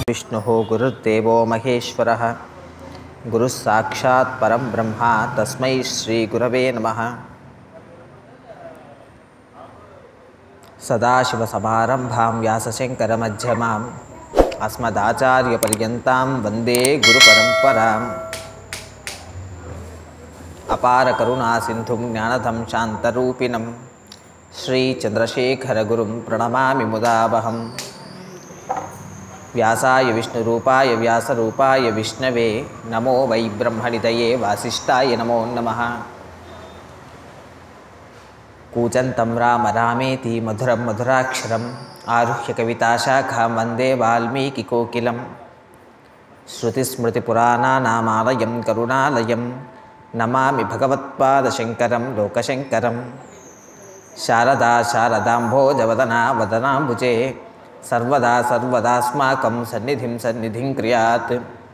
विष्णुः गुरुर्देवो महेश्वरः गुरुः साक्षात् परं ब्रह्मा तस्मै श्रीगुरवे नमः सदाशिवसमारम्भां व्यासशङ्करमध्यमाम् अस्मदाचार्यपर्यन्तां वन्दे गुरुपरम्पराम् अपारकरुणासिन्धुं ज्ञानदं शान्तरूपिणं श्रीचन्द्रशेखरगुरुं प्रणमामि मुदावहम् व्यासाय विष्णुरूपाय व्यासरूपाय विष्णवे नमो वै ब्रह्मनिधये वासिष्ठाय नमो नमः कूजन्तं राम रामेति मधुरं मधुराक्षरम् आरुह्य कविताशाखां वन्दे वाल्मीकिकोकिलं श्रुतिस्मृतिपुराणानामालयं करुणालयं नमामि भगवत्पादशङ्करं लोकशङ्करं शारदा शारदाम्भोजवदना वदनाम्बुजे सर्वदा सर्वदास्माकं सन्निधिं सन्निधिं क्रियात्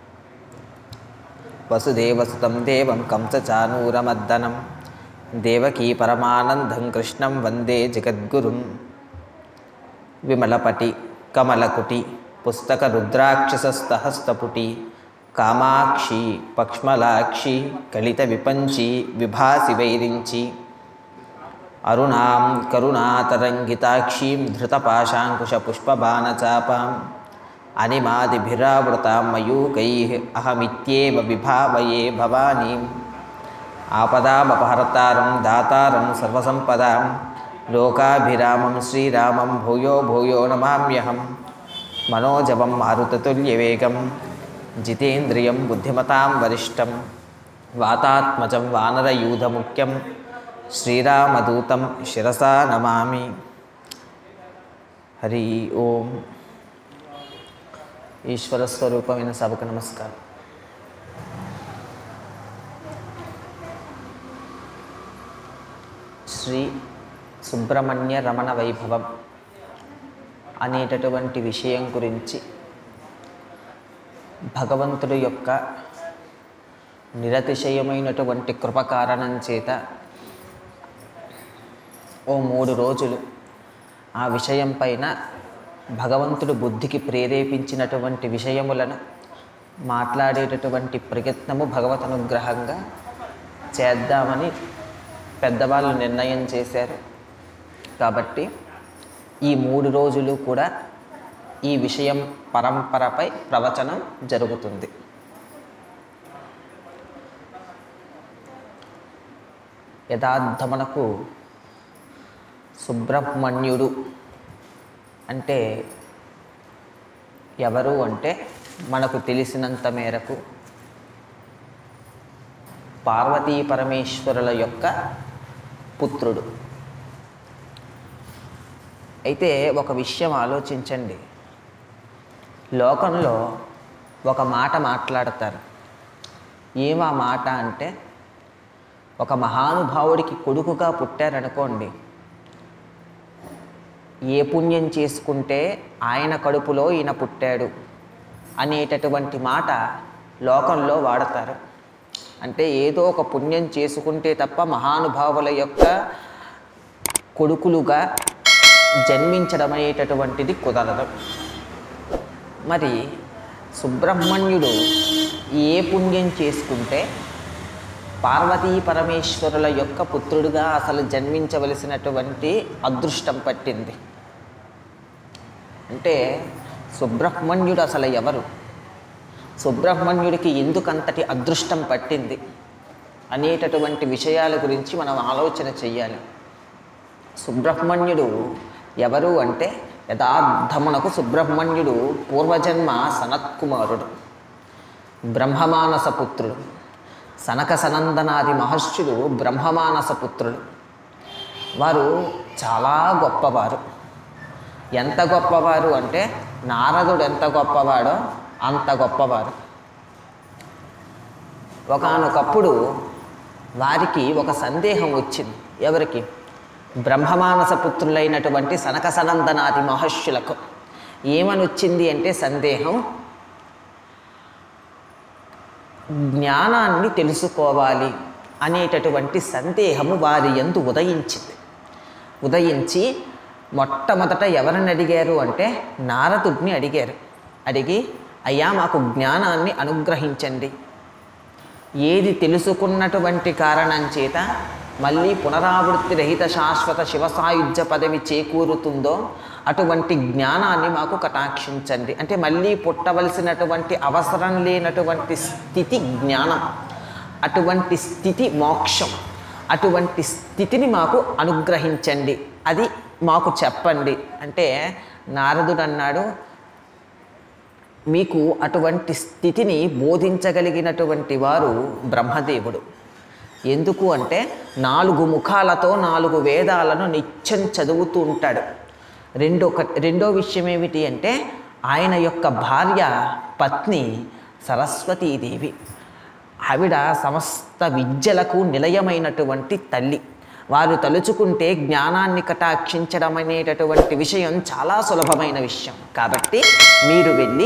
वसुदेवसुतं देवं कंसचानूरमर्दनं देवकी परमानन्दं कृष्णं वन्दे जगद्गुरुं विमलपटि कमलकुटि पुस्तकरुद्राक्षसस्तहस्तपुटि कामाक्षी पक्ष्मलाक्षी कलितविपञ्ची विभासि वैरिञ्चि अरुणां करुणातरङ्गिताक्षीं धृतपाशाङ्कुशपुष्पबाणचापाम् अनिमादिभिरावृतां मयूकैः अहमित्येव विभावये भवानीम् आपदामपहर्तारं दातारं सर्वसम्पदां लोकाभिरामं श्रीरामं भूयो भूयो नमाम्यहं मनोजवं मारुततुल्यवेगं जितेन्द्रियं बुद्धिमतां वरिष्ठं वातात्मजं वानरयूधमुख्यं శ్రీరామదూతం శిరసా నమామి హరి ఓం ఈశ్వర స్వరూపమైన సభకు నమస్కారం శ్రీ సుబ్రహ్మణ్య రమణ వైభవం అనేటటువంటి విషయం గురించి భగవంతుడి యొక్క నిరతిశయమైనటువంటి కృప కారణం చేత ఓ మూడు రోజులు ఆ విషయం పైన భగవంతుడు బుద్ధికి ప్రేరేపించినటువంటి విషయములను మాట్లాడేటటువంటి ప్రయత్నము భగవత్ అనుగ్రహంగా చేద్దామని పెద్దవాళ్ళు నిర్ణయం చేశారు కాబట్టి ఈ మూడు రోజులు కూడా ఈ విషయం పరంపరపై ప్రవచనం జరుగుతుంది యథార్థమునకు సుబ్రహ్మణ్యుడు అంటే ఎవరు అంటే మనకు తెలిసినంత మేరకు పార్వతీ పరమేశ్వరుల యొక్క పుత్రుడు అయితే ఒక విషయం ఆలోచించండి లోకంలో ఒక మాట మాట్లాడతారు ఏమా మాట అంటే ఒక మహానుభావుడికి కొడుకుగా పుట్టారనుకోండి ఏ పుణ్యం చేసుకుంటే ఆయన కడుపులో ఈయన పుట్టాడు అనేటటువంటి మాట లోకంలో వాడతారు అంటే ఏదో ఒక పుణ్యం చేసుకుంటే తప్ప మహానుభావుల యొక్క కొడుకులుగా జన్మించడం అనేటటువంటిది కుదరదు మరి సుబ్రహ్మణ్యుడు ఏ పుణ్యం చేసుకుంటే పార్వతీ పరమేశ్వరుల యొక్క పుత్రుడిగా అసలు జన్మించవలసినటువంటి అదృష్టం పట్టింది అంటే సుబ్రహ్మణ్యుడు అసలు ఎవరు సుబ్రహ్మణ్యుడికి ఎందుకంతటి అదృష్టం పట్టింది అనేటటువంటి విషయాల గురించి మనం ఆలోచన చెయ్యాలి సుబ్రహ్మణ్యుడు ఎవరు అంటే యథార్థమునకు సుబ్రహ్మణ్యుడు పూర్వజన్మ సనత్కుమారుడు బ్రహ్మమానస పుత్రుడు సనక సనందనాది మహర్షులు బ్రహ్మమానస పుత్రులు వారు చాలా గొప్పవారు ఎంత గొప్పవారు అంటే నారదుడు ఎంత గొప్పవాడో అంత గొప్పవారు ఒకనొకప్పుడు వారికి ఒక సందేహం వచ్చింది ఎవరికి బ్రహ్మమానస పుత్రులైనటువంటి సనక సనందనాది మహర్షులకు ఏమని వచ్చింది అంటే సందేహం జ్ఞానాన్ని తెలుసుకోవాలి అనేటటువంటి సందేహము వారి ఎందు ఉదయించింది ఉదయించి మొట్టమొదట ఎవరిని అడిగారు అంటే నారదుడిని అడిగారు అడిగి అయ్యా మాకు జ్ఞానాన్ని అనుగ్రహించండి ఏది తెలుసుకున్నటువంటి కారణం చేత మళ్ళీ పునరావృత్తి రహిత శాశ్వత శివసాయుధ్య పదవి చేకూరుతుందో అటువంటి జ్ఞానాన్ని మాకు కటాక్షించండి అంటే మళ్ళీ పుట్టవలసినటువంటి అవసరం లేనటువంటి స్థితి జ్ఞానం అటువంటి స్థితి మోక్షం అటువంటి స్థితిని మాకు అనుగ్రహించండి అది మాకు చెప్పండి అంటే నారదుడు అన్నాడు మీకు అటువంటి స్థితిని బోధించగలిగినటువంటి వారు బ్రహ్మదేవుడు ఎందుకు అంటే నాలుగు ముఖాలతో నాలుగు వేదాలను నిత్యం చదువుతూ ఉంటాడు రెండో రెండో విషయం ఏమిటి అంటే ఆయన యొక్క భార్య పత్ని సరస్వతీదేవి ఆవిడ సమస్త విద్యలకు నిలయమైనటువంటి తల్లి వారు తలుచుకుంటే జ్ఞానాన్ని కటాక్షించడం అనేటటువంటి విషయం చాలా సులభమైన విషయం కాబట్టి మీరు వెళ్ళి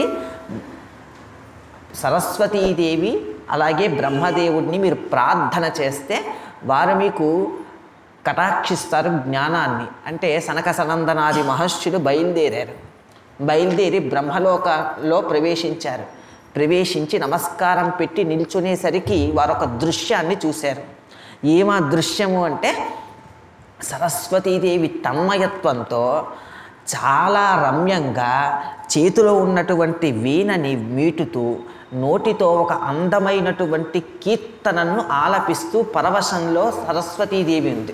సరస్వతీదేవి అలాగే బ్రహ్మదేవుడిని మీరు ప్రార్థన చేస్తే వారు మీకు కటాక్షిస్తారు జ్ఞానాన్ని అంటే సనక సనందనాది మహర్షులు బయలుదేరారు బయలుదేరి బ్రహ్మలోకంలో ప్రవేశించారు ప్రవేశించి నమస్కారం పెట్టి నిల్చునేసరికి వారు ఒక దృశ్యాన్ని చూశారు ఏమా దృశ్యము అంటే సరస్వతీదేవి తన్మయత్వంతో చాలా రమ్యంగా చేతిలో ఉన్నటువంటి వీణని మీటుతూ నోటితో ఒక అందమైనటువంటి కీర్తనను ఆలపిస్తూ పరవశంలో సరస్వతీదేవి ఉంది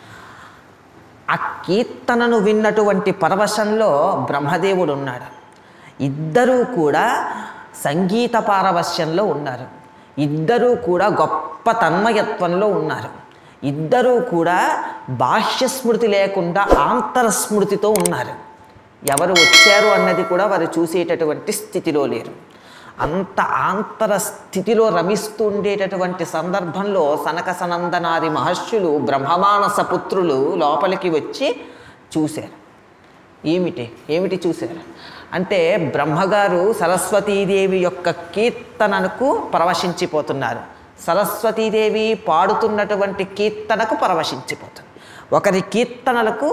ఆ కీర్తనను విన్నటువంటి పరవశంలో బ్రహ్మదేవుడు ఉన్నాడు ఇద్దరూ కూడా సంగీత పారవశ్యంలో ఉన్నారు ఇద్దరూ కూడా గొప్ప తన్మయత్వంలో ఉన్నారు ఇద్దరూ కూడా బాహ్య స్మృతి లేకుండా ఆంతరస్మృతితో ఉన్నారు ఎవరు వచ్చారు అన్నది కూడా వారు చూసేటటువంటి స్థితిలో లేరు అంత ఆంతర స్థితిలో రమిస్తూ ఉండేటటువంటి సందర్భంలో సనక సనందనాది మహర్షులు బ్రహ్మమానస పుత్రులు లోపలికి వచ్చి చూశారు ఏమిటి ఏమిటి చూశారు అంటే బ్రహ్మగారు సరస్వతీదేవి యొక్క కీర్తనకు పరవశించిపోతున్నారు సరస్వతీదేవి పాడుతున్నటువంటి కీర్తనకు పరవశించిపోతుంది ఒకరి కీర్తనలకు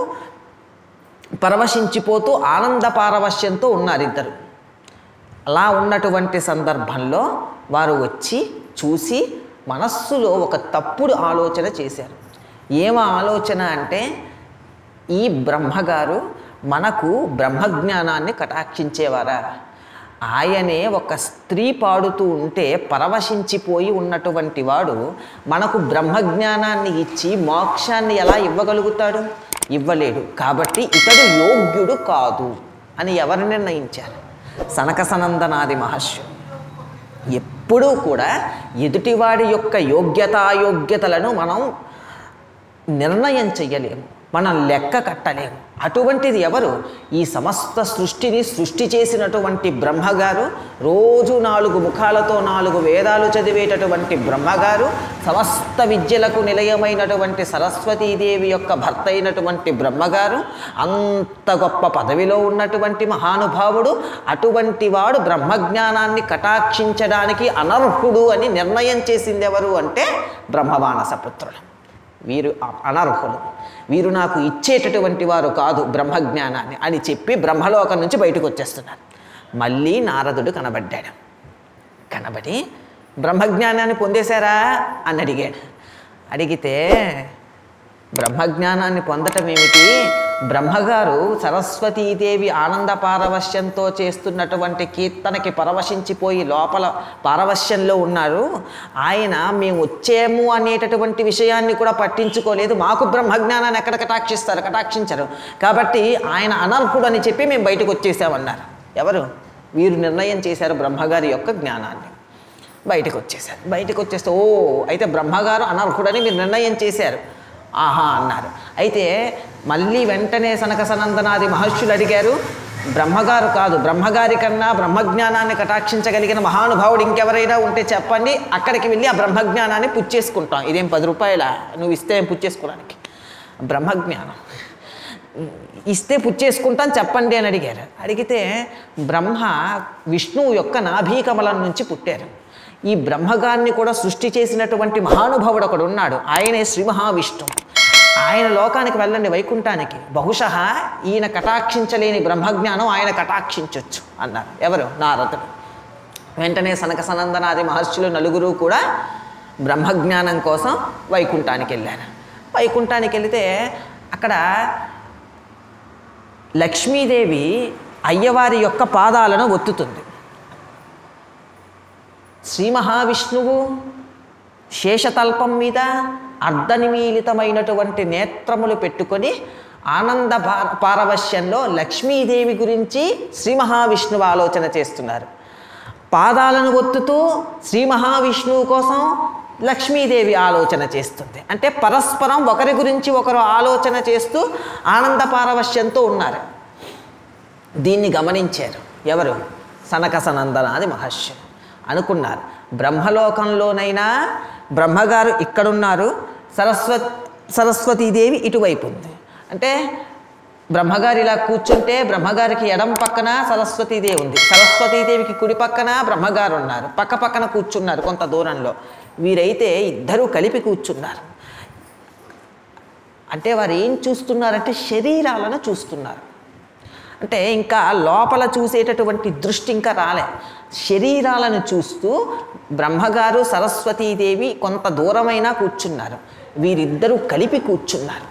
పరవశించిపోతూ ఆనంద పారవశ్యంతో ఉన్నారు ఇద్దరు అలా ఉన్నటువంటి సందర్భంలో వారు వచ్చి చూసి మనస్సులో ఒక తప్పుడు ఆలోచన చేశారు ఏమ ఆలోచన అంటే ఈ బ్రహ్మగారు మనకు బ్రహ్మజ్ఞానాన్ని కటాక్షించేవారా ఆయనే ఒక స్త్రీ పాడుతూ ఉంటే పరవశించిపోయి ఉన్నటువంటి వాడు మనకు బ్రహ్మజ్ఞానాన్ని ఇచ్చి మోక్షాన్ని ఎలా ఇవ్వగలుగుతాడు ఇవ్వలేడు కాబట్టి ఇతడు యోగ్యుడు కాదు అని ఎవరు నిర్ణయించారు సనక సనందనాది మహర్షి ఎప్పుడూ కూడా ఎదుటివాడి యొక్క యోగ్యతాయోగ్యతలను మనం నిర్ణయం చెయ్యలేము మనం లెక్క కట్టలేము అటువంటిది ఎవరు ఈ సమస్త సృష్టిని సృష్టి చేసినటువంటి బ్రహ్మగారు రోజు నాలుగు ముఖాలతో నాలుగు వేదాలు చదివేటటువంటి బ్రహ్మగారు సమస్త విద్యలకు నిలయమైనటువంటి సరస్వతీదేవి యొక్క భర్త అయినటువంటి బ్రహ్మగారు అంత గొప్ప పదవిలో ఉన్నటువంటి మహానుభావుడు అటువంటి వాడు బ్రహ్మజ్ఞానాన్ని కటాక్షించడానికి అనర్హుడు అని నిర్ణయం చేసింది ఎవరు అంటే బ్రహ్మమానస పుత్రుడు వీరు అనర్హులు వీరు నాకు ఇచ్చేటటువంటి వారు కాదు బ్రహ్మజ్ఞానాన్ని అని చెప్పి బ్రహ్మలోకం నుంచి బయటకు వచ్చేస్తున్నారు మళ్ళీ నారదుడు కనబడ్డాడు కనబడి బ్రహ్మజ్ఞానాన్ని పొందేశారా అని అడిగాడు అడిగితే బ్రహ్మజ్ఞానాన్ని పొందటం ఏమిటి బ్రహ్మగారు సరస్వతీదేవి ఆనంద పారవశ్యంతో చేస్తున్నటువంటి కీర్తనకి పరవశించిపోయి లోపల పారవశ్యంలో ఉన్నారు ఆయన మేము వచ్చాము అనేటటువంటి విషయాన్ని కూడా పట్టించుకోలేదు మాకు బ్రహ్మజ్ఞానాన్ని ఎక్కడ కటాక్షిస్తారు కటాక్షించరు కాబట్టి ఆయన అనర్హుడు అని చెప్పి మేము బయటకు వచ్చేసామన్నారు ఎవరు వీరు నిర్ణయం చేశారు బ్రహ్మగారి యొక్క జ్ఞానాన్ని బయటకు వచ్చేసారు బయటకు వచ్చేస్తే ఓ అయితే బ్రహ్మగారు అనర్హుడని మీరు నిర్ణయం చేశారు ఆహా అన్నారు అయితే మళ్ళీ వెంటనే సనక సనందనాది మహర్షులు అడిగారు బ్రహ్మగారు కాదు బ్రహ్మగారి కన్నా బ్రహ్మజ్ఞానాన్ని కటాక్షించగలిగిన మహానుభావుడు ఇంకెవరైనా ఉంటే చెప్పండి అక్కడికి వెళ్ళి ఆ బ్రహ్మజ్ఞానాన్ని పుచ్చేసుకుంటాం ఇదేం పది రూపాయల నువ్వు ఇస్తే ఏం పుచ్చేసుకోవడానికి బ్రహ్మజ్ఞానం ఇస్తే పుచ్చేసుకుంటాం చెప్పండి అని అడిగారు అడిగితే బ్రహ్మ విష్ణువు యొక్క నాభీకమలం నుంచి పుట్టారు ఈ బ్రహ్మగాన్ని కూడా సృష్టి చేసినటువంటి మహానుభావుడు ఒకడు ఉన్నాడు ఆయనే శ్రీ మహావిష్ణువు ఆయన లోకానికి వెళ్ళండి వైకుంఠానికి బహుశ ఈయన కటాక్షించలేని బ్రహ్మజ్ఞానం ఆయన కటాక్షించవచ్చు అన్నారు ఎవరు నారదుడు వెంటనే సనక సనందనాది మహర్షులు నలుగురు కూడా బ్రహ్మజ్ఞానం కోసం వైకుంఠానికి వెళ్ళారు వైకుంఠానికి వెళితే అక్కడ లక్ష్మీదేవి అయ్యవారి యొక్క పాదాలను ఒత్తుతుంది శ్రీ మహావిష్ణువు శేషతల్పం మీద అర్ధనిమీలితమైనటువంటి నేత్రములు పెట్టుకొని ఆనంద పా- పారవశ్యంలో లక్ష్మీదేవి గురించి శ్రీ మహావిష్ణువు ఆలోచన చేస్తున్నారు పాదాలను ఒత్తుతూ శ్రీ మహావిష్ణువు కోసం లక్ష్మీదేవి ఆలోచన చేస్తుంది అంటే పరస్పరం ఒకరి గురించి ఒకరు ఆలోచన చేస్తూ ఆనంద పారవశ్యంతో ఉన్నారు దీన్ని గమనించారు ఎవరు సనక సనందనాది మహర్షి అనుకున్నారు బ్రహ్మలోకంలోనైనా బ్రహ్మగారు ఇక్కడున్నారు సరస్వతి సరస్వతీదేవి ఇటువైపు ఉంది అంటే బ్రహ్మగారు ఇలా కూర్చుంటే బ్రహ్మగారికి ఎడం పక్కన సరస్వతీదేవి ఉంది సరస్వతీదేవికి కుడి పక్కన బ్రహ్మగారు ఉన్నారు పక్క పక్కన కూర్చున్నారు కొంత దూరంలో వీరైతే ఇద్దరూ కలిపి కూర్చున్నారు అంటే వారు ఏం చూస్తున్నారంటే శరీరాలను చూస్తున్నారు అంటే ఇంకా లోపల చూసేటటువంటి దృష్టి ఇంకా రాలే శరీరాలను చూస్తూ బ్రహ్మగారు సరస్వతీదేవి కొంత దూరమైనా కూర్చున్నారు వీరిద్దరూ కలిపి కూర్చున్నారు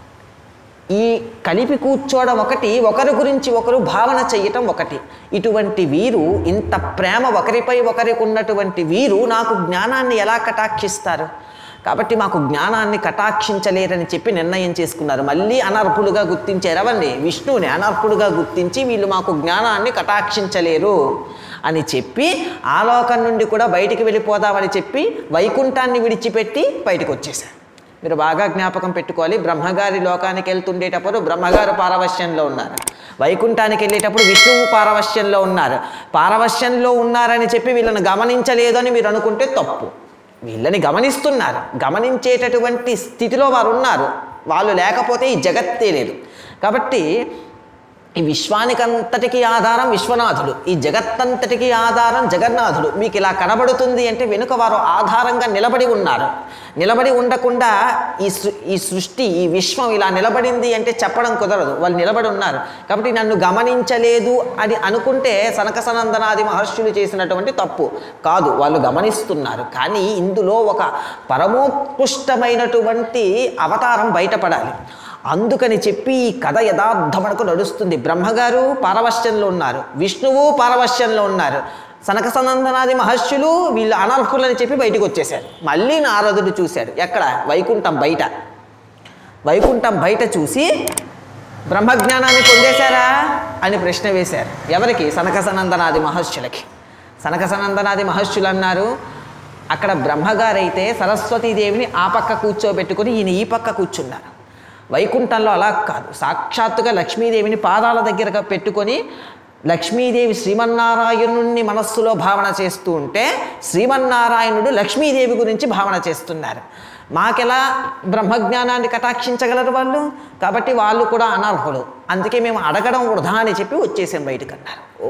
ఈ కలిపి కూర్చోవడం ఒకటి ఒకరి గురించి ఒకరు భావన చెయ్యటం ఒకటి ఇటువంటి వీరు ఇంత ప్రేమ ఒకరిపై ఒకరికి ఉన్నటువంటి వీరు నాకు జ్ఞానాన్ని ఎలా కటాక్షిస్తారు కాబట్టి మాకు జ్ఞానాన్ని కటాక్షించలేరని చెప్పి నిర్ణయం చేసుకున్నారు మళ్ళీ అనర్హులుగా గుర్తించారు ఎవరిని విష్ణువుని అనర్హులుగా గుర్తించి వీళ్ళు మాకు జ్ఞానాన్ని కటాక్షించలేరు అని చెప్పి ఆ లోకం నుండి కూడా బయటికి వెళ్ళిపోదామని చెప్పి వైకుంఠాన్ని విడిచిపెట్టి బయటకు వచ్చేసారు మీరు బాగా జ్ఞాపకం పెట్టుకోవాలి బ్రహ్మగారి లోకానికి వెళ్తుండేటప్పుడు బ్రహ్మగారు పారవశ్యంలో ఉన్నారు వైకుంఠానికి వెళ్ళేటప్పుడు విష్ణువు పారవశ్యంలో ఉన్నారు పారవశ్యంలో ఉన్నారని చెప్పి వీళ్ళని గమనించలేదు అని మీరు అనుకుంటే తప్పు వీళ్ళని గమనిస్తున్నారు గమనించేటటువంటి స్థితిలో వారు ఉన్నారు వాళ్ళు లేకపోతే ఈ జగత్తే లేదు కాబట్టి ఈ విశ్వానికంతటికి ఆధారం విశ్వనాథుడు ఈ జగత్తంతటికి ఆధారం జగన్నాథుడు మీకు ఇలా కనబడుతుంది అంటే వెనుక వారు ఆధారంగా నిలబడి ఉన్నారు నిలబడి ఉండకుండా ఈ సృ ఈ సృష్టి ఈ విశ్వం ఇలా నిలబడింది అంటే చెప్పడం కుదరదు వాళ్ళు నిలబడి ఉన్నారు కాబట్టి నన్ను గమనించలేదు అని అనుకుంటే సనక సనందనాది మహర్షులు చేసినటువంటి తప్పు కాదు వాళ్ళు గమనిస్తున్నారు కానీ ఇందులో ఒక పరమోత్కృష్టమైనటువంటి అవతారం బయటపడాలి అందుకని చెప్పి ఈ కథ యథార్థమనకు నడుస్తుంది బ్రహ్మగారు పారవశ్యంలో ఉన్నారు విష్ణువు పారవశ్యంలో ఉన్నారు సనక సనందనాది మహర్షులు వీళ్ళు అనర్హులని చెప్పి బయటకు వచ్చేసారు మళ్ళీ నారదుడు చూశాడు ఎక్కడ వైకుంఠం బయట వైకుంఠం బయట చూసి బ్రహ్మజ్ఞానాన్ని పొందేశారా అని ప్రశ్న వేశారు ఎవరికి సనక సనందనాది మహర్షులకి సనక సనందనాది మహర్షులు అన్నారు అక్కడ బ్రహ్మగారైతే సరస్వతీదేవిని ఆ పక్క కూర్చోబెట్టుకుని ఈయన ఈ పక్క కూర్చున్నారు వైకుంఠంలో అలా కాదు సాక్షాత్తుగా లక్ష్మీదేవిని పాదాల దగ్గరగా పెట్టుకొని లక్ష్మీదేవి శ్రీమన్నారాయణుణ్ణి మనస్సులో భావన చేస్తూ ఉంటే శ్రీమన్నారాయణుడు లక్ష్మీదేవి గురించి భావన చేస్తున్నారు మాకెలా బ్రహ్మజ్ఞానాన్ని కటాక్షించగలరు వాళ్ళు కాబట్టి వాళ్ళు కూడా అనర్హులు అందుకే మేము అడగడం వృధా అని చెప్పి వచ్చేసాం బయటకు అన్నారు ఓ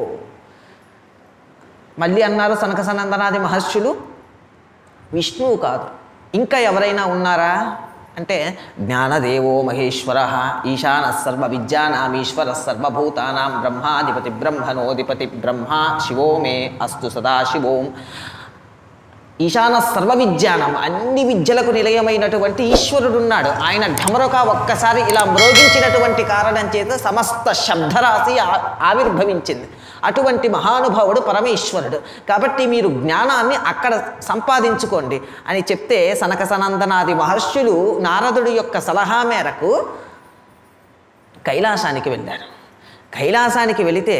మళ్ళీ అన్నారు సనక సనందనాది మహర్షులు విష్ణువు కాదు ఇంకా ఎవరైనా ఉన్నారా అంటే జ్ఞానదేవో మహేశ్వర ఈశాన సర్వ విద్యానామీశ్వర సర్వభూతానాం బ్రహ్మాధిపతి బ్రహ్మణోధిపతి బ్రహ్మ శివో మే అస్తు సదాశివోం ఈశాన సర్వ విద్యానం అన్ని విద్యలకు నిలయమైనటువంటి ఈశ్వరుడు ఉన్నాడు ఆయన ఢమరొక ఒక్కసారి ఇలా మ్రోగించినటువంటి కారణం చేత సమస్త శబ్దరాశి ఆ- ఆవిర్భవించింది అటువంటి మహానుభావుడు పరమేశ్వరుడు కాబట్టి మీరు జ్ఞానాన్ని అక్కడ సంపాదించుకోండి అని చెప్తే సనక సనందనాది మహర్షులు నారదుడి యొక్క సలహా మేరకు కైలాసానికి వెళ్ళారు కైలాసానికి వెళితే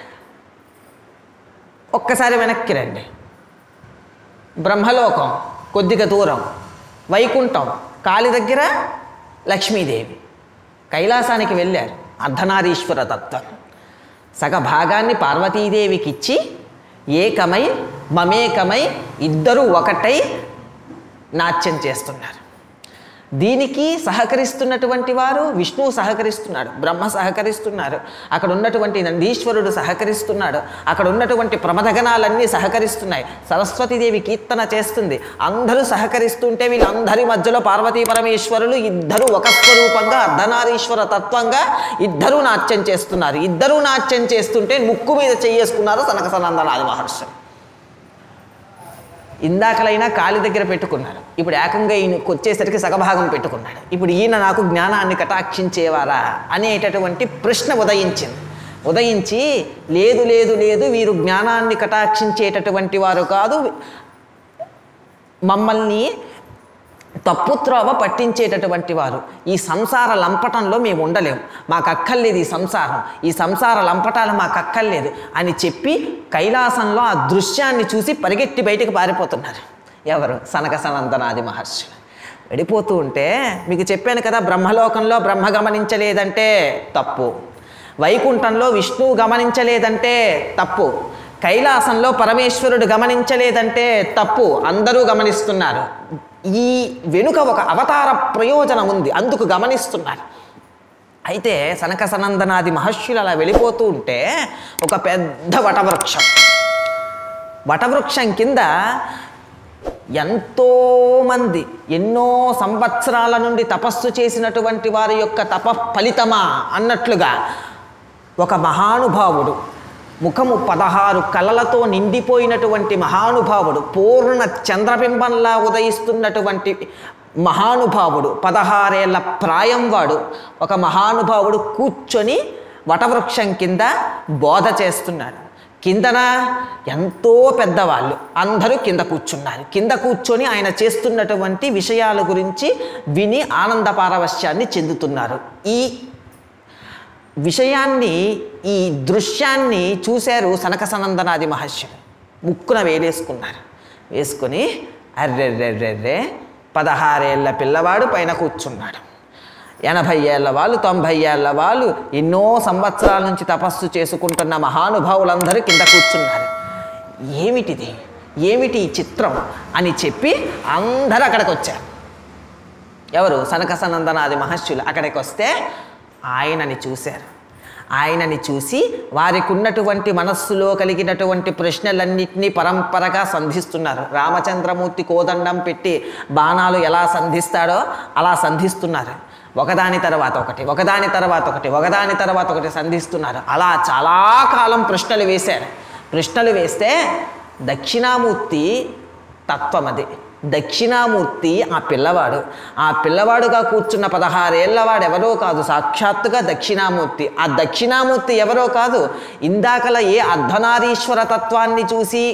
ఒక్కసారి వెనక్కి రండి బ్రహ్మలోకం కొద్దిగా దూరం వైకుంఠం కాలి దగ్గర లక్ష్మీదేవి కైలాసానికి వెళ్ళారు అర్ధనారీశ్వర తత్వం సగ భాగాన్ని పార్వతీదేవికి ఇచ్చి ఏకమై మమేకమై ఇద్దరూ ఒకటై నాట్యం చేస్తున్నారు దీనికి సహకరిస్తున్నటువంటి వారు విష్ణువు సహకరిస్తున్నాడు బ్రహ్మ సహకరిస్తున్నారు అక్కడ ఉన్నటువంటి నందీశ్వరుడు సహకరిస్తున్నాడు అక్కడ ఉన్నటువంటి ప్రమదగణాలన్నీ సహకరిస్తున్నాయి సరస్వతీదేవి కీర్తన చేస్తుంది అందరూ సహకరిస్తుంటే వీళ్ళందరి మధ్యలో పార్వతీ పరమేశ్వరులు ఇద్దరు ఒక స్వరూపంగా అర్ధనారీశ్వర తత్వంగా ఇద్దరూ నాట్యం చేస్తున్నారు ఇద్దరూ నాట్యం చేస్తుంటే ముక్కు మీద చెయ్యేసుకున్నారు సనక సనందనాది మహర్షులు ఇందాకలైనా కాలి దగ్గర పెట్టుకున్నాడు ఇప్పుడు ఏకంగా ఈయనకు వచ్చేసరికి సగభాగం పెట్టుకున్నాడు ఇప్పుడు ఈయన నాకు జ్ఞానాన్ని కటాక్షించేవారా అనేటటువంటి ప్రశ్న ఉదయించింది ఉదయించి లేదు లేదు లేదు వీరు జ్ఞానాన్ని కటాక్షించేటటువంటి వారు కాదు మమ్మల్ని తప్పుత్రోవ పట్టించేటటువంటి వారు ఈ సంసార లంపటంలో మేము ఉండలేము మాకు అక్కర్లేదు ఈ సంసారం ఈ సంసార లంపటాలు మాకు అక్కర్లేదు అని చెప్పి కైలాసంలో ఆ దృశ్యాన్ని చూసి పరిగెత్తి బయటికి పారిపోతున్నారు ఎవరు సనక సనందనాది మహర్షులు వెళ్ళిపోతూ ఉంటే మీకు చెప్పాను కదా బ్రహ్మలోకంలో బ్రహ్మ గమనించలేదంటే తప్పు వైకుంఠంలో విష్ణువు గమనించలేదంటే తప్పు కైలాసంలో పరమేశ్వరుడు గమనించలేదంటే తప్పు అందరూ గమనిస్తున్నారు ఈ వెనుక ఒక అవతార ప్రయోజనం ఉంది అందుకు గమనిస్తున్నారు అయితే సనక సనందనాది మహర్షులు అలా వెళ్ళిపోతూ ఉంటే ఒక పెద్ద వటవృక్షం వటవృక్షం కింద ఎంతోమంది ఎన్నో సంవత్సరాల నుండి తపస్సు చేసినటువంటి వారి యొక్క తప ఫలితమా అన్నట్లుగా ఒక మహానుభావుడు ముఖము పదహారు కళలతో నిండిపోయినటువంటి మహానుభావుడు పూర్ణ చంద్రబింబంలా ఉదయిస్తున్నటువంటి మహానుభావుడు పదహారేళ్ల ప్రాయం వాడు ఒక మహానుభావుడు కూర్చొని వటవృక్షం కింద బోధ చేస్తున్నాడు కిందన ఎంతో పెద్దవాళ్ళు అందరూ కింద కూర్చున్నారు కింద కూర్చొని ఆయన చేస్తున్నటువంటి విషయాల గురించి విని ఆనంద పారవశ్యాన్ని చెందుతున్నారు ఈ విషయాన్ని ఈ దృశ్యాన్ని చూశారు సనక సనందనాది మహర్షులు ముక్కున వేలేసుకున్నారు వేసుకుని అర్రెర్రెర్రెర్రే పదహారేళ్ల పిల్లవాడు పైన కూర్చున్నాడు ఎనభై ఏళ్ళ వాళ్ళు తొంభై ఏళ్ళ వాళ్ళు ఎన్నో సంవత్సరాల నుంచి తపస్సు చేసుకుంటున్న మహానుభావులందరూ కింద కూర్చున్నారు ఏమిటిది ఏమిటి ఈ చిత్రం అని చెప్పి అందరూ అక్కడికి వచ్చారు ఎవరు సనక సనందనాది మహర్షులు అక్కడికి వస్తే ఆయనని చూశారు ఆయనని చూసి వారికి ఉన్నటువంటి మనస్సులో కలిగినటువంటి ప్రశ్నలన్నింటినీ పరంపరగా సంధిస్తున్నారు రామచంద్రమూర్తి కోదండం పెట్టి బాణాలు ఎలా సంధిస్తాడో అలా సంధిస్తున్నారు ఒకదాని తర్వాత ఒకటి ఒకదాని తర్వాత ఒకటి ఒకదాని తర్వాత ఒకటి సంధిస్తున్నారు అలా చాలా కాలం ప్రశ్నలు వేశారు ప్రశ్నలు వేస్తే దక్షిణామూర్తి తత్వం అది దక్షిణామూర్తి ఆ పిల్లవాడు ఆ పిల్లవాడుగా కూర్చున్న పదహారేళ్లవాడు ఎవరో కాదు సాక్షాత్తుగా దక్షిణామూర్తి ఆ దక్షిణామూర్తి ఎవరో కాదు ఇందాకల ఏ అర్ధనారీశ్వర తత్వాన్ని చూసి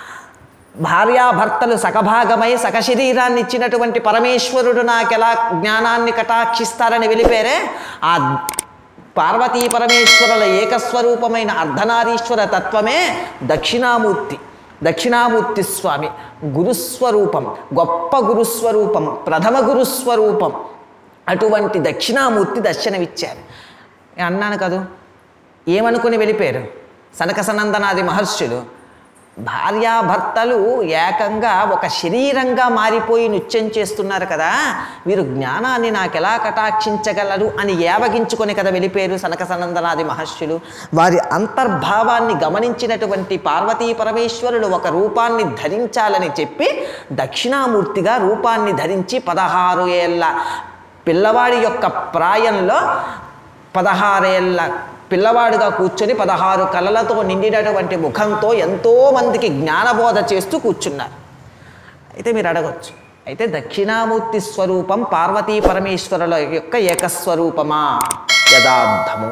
భార్యాభర్తలు సకభాగమై సకశరీరాన్ని ఇచ్చినటువంటి పరమేశ్వరుడు నాకెలా జ్ఞానాన్ని కటాక్షిస్తారని వెళ్ళిపోయారే ఆ పార్వతీ పరమేశ్వరుల ఏకస్వరూపమైన అర్ధనారీశ్వర తత్వమే దక్షిణామూర్తి దక్షిణామూర్తి స్వామి గురుస్వరూపం గొప్ప గురుస్వరూపం ప్రథమ గురుస్వరూపం అటువంటి దక్షిణామూర్తి దర్శనమిచ్చారు అన్నాను కదూ ఏమనుకుని వెళ్ళిపోయారు సనక సనందనాది మహర్షులు భార్యాభర్తలు ఏకంగా ఒక శరీరంగా మారిపోయి నృత్యం చేస్తున్నారు కదా వీరు జ్ఞానాన్ని నాకు ఎలా కటాక్షించగలరు అని ఏవగించుకొని కదా వెళ్ళిపోయారు సనక సనందనాది మహర్షులు వారి అంతర్భావాన్ని గమనించినటువంటి పార్వతీ పరమేశ్వరుడు ఒక రూపాన్ని ధరించాలని చెప్పి దక్షిణామూర్తిగా రూపాన్ని ధరించి పదహారు ఏళ్ళ పిల్లవాడి యొక్క ప్రాయంలో పదహారేళ్ళ పిల్లవాడుగా కూర్చొని పదహారు కళలతో నిండినటువంటి ముఖంతో ఎంతోమందికి జ్ఞానబోధ చేస్తూ కూర్చున్నారు అయితే మీరు అడగొచ్చు అయితే దక్షిణామూర్తి స్వరూపం పార్వతీ పరమేశ్వరుల యొక్క ఏకస్వరూపమా యథార్థము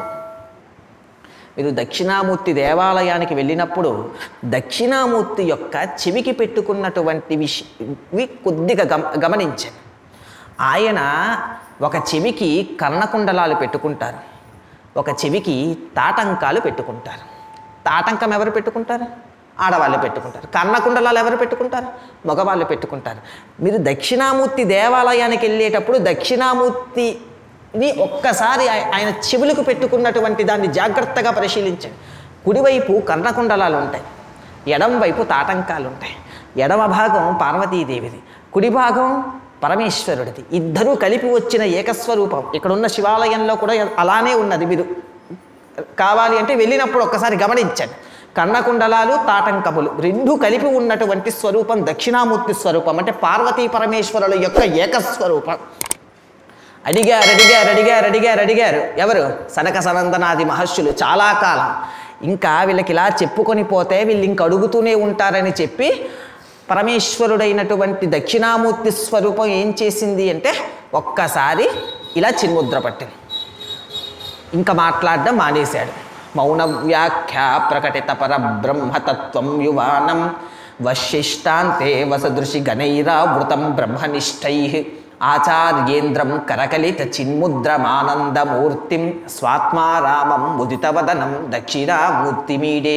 మీరు దక్షిణామూర్తి దేవాలయానికి వెళ్ళినప్పుడు దక్షిణామూర్తి యొక్క చెవికి పెట్టుకున్నటువంటి విషవి కొద్దిగా గమ గమనించాను ఆయన ఒక చెవికి కర్ణకుండలాలు పెట్టుకుంటారు ఒక చెవికి తాటంకాలు పెట్టుకుంటారు తాటంకం ఎవరు పెట్టుకుంటారు ఆడవాళ్ళు పెట్టుకుంటారు కర్ణకుండలాలు ఎవరు పెట్టుకుంటారు మగవాళ్ళు పెట్టుకుంటారు మీరు దక్షిణామూర్తి దేవాలయానికి వెళ్ళేటప్పుడు దక్షిణామూర్తిని ఒక్కసారి ఆయ- ఆయన చెవులకు పెట్టుకున్నటువంటి దాన్ని జాగ్రత్తగా పరిశీలించండి కుడివైపు కర్ణకుండలాలు ఉంటాయి ఎడం వైపు తాటంకాలు ఉంటాయి ఎడమ భాగం పార్వతీదేవిది కుడి భాగం పరమేశ్వరుడిది ఇద్దరూ కలిపి వచ్చిన ఏకస్వరూపం ఇక్కడ ఉన్న శివాలయంలో కూడా అలానే ఉన్నది మీరు కావాలి అంటే వెళ్ళినప్పుడు ఒక్కసారి గమనించండి కర్ణకుండలాలు తాటంకములు రెండు కలిపి ఉన్నటువంటి స్వరూపం దక్షిణామూర్తి స్వరూపం అంటే పార్వతీ పరమేశ్వరుల యొక్క ఏకస్వరూపం అడిగారు అడిగారు అడిగారు అడిగారు అడిగారు ఎవరు సనక సనందనాది మహర్షులు చాలా కాలం ఇంకా వీళ్ళకి ఇలా చెప్పుకొని పోతే వీళ్ళు ఇంక అడుగుతూనే ఉంటారని చెప్పి పరమేశ్వరుడైనటువంటి దక్షిణామూర్తి స్వరూపం ఏం చేసింది అంటే ఒక్కసారి ఇలా చిన్ముద్ర పట్టింది ఇంకా మాట్లాడడం మానేశాడు మౌన వ్యాఖ్య ప్రకటిత పరబ్రహ్మతత్వం యువానం వశిష్టాంతే వసదృశి గణైరావృతం బ్రహ్మనిష్టై ఆచార్యేంద్రం కరకలిత చిన్ముద్రమానందమూర్తిం స్వాత్మారామం ముదితవదనం దక్షిణామూర్తిమీడే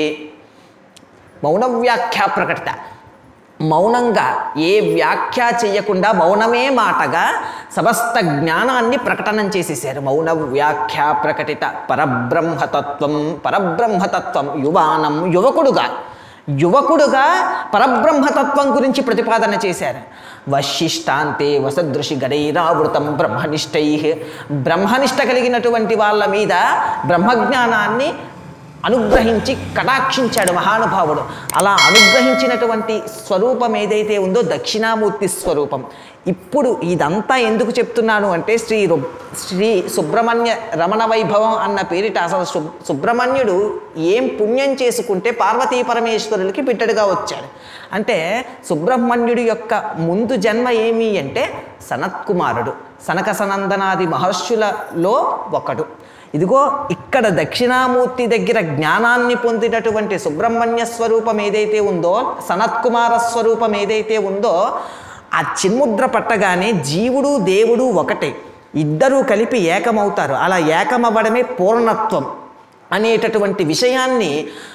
మౌన వ్యాఖ్య ప్రకటిత మౌనంగా ఏ వ్యాఖ్య చేయకుండా మౌనమే మాటగా సమస్త జ్ఞానాన్ని ప్రకటనం చేసేసారు మౌన వ్యాఖ్య ప్రకటిత పరబ్రహ్మతత్వం పరబ్రహ్మతత్వం యువానం యువకుడుగా యువకుడుగా పరబ్రహ్మతత్వం గురించి ప్రతిపాదన చేశారు వశిష్టాంతే వసదృషి గడైరావృతం బ్రహ్మనిష్టై బ్రహ్మనిష్ట కలిగినటువంటి వాళ్ళ మీద బ్రహ్మజ్ఞానాన్ని అనుగ్రహించి కటాక్షించాడు మహానుభావుడు అలా అనుగ్రహించినటువంటి స్వరూపం ఏదైతే ఉందో దక్షిణామూర్తి స్వరూపం ఇప్పుడు ఇదంతా ఎందుకు చెప్తున్నాను అంటే శ్రీ రు- శ్రీ సుబ్రహ్మణ్య రమణ వైభవం అన్న పేరిట అసలు సు సుబ్రహ్మణ్యుడు ఏం పుణ్యం చేసుకుంటే పార్వతీ పరమేశ్వరులకి బిడ్డడుగా వచ్చాడు అంటే సుబ్రహ్మణ్యుడి యొక్క ముందు జన్మ ఏమి అంటే సనత్కుమారుడు సనక సనందనాది మహర్షులలో ఒకడు ఇదిగో ఇక్కడ దక్షిణామూర్తి దగ్గర జ్ఞానాన్ని పొందినటువంటి సుబ్రహ్మణ్య స్వరూపం ఏదైతే ఉందో సనత్కుమార స్వరూపం ఏదైతే ఉందో ఆ చిన్ముద్ర పట్టగానే జీవుడు దేవుడు ఒకటే ఇద్దరూ కలిపి ఏకమవుతారు అలా ఏకమవ్వడమే పూర్ణత్వం అనేటటువంటి విషయాన్ని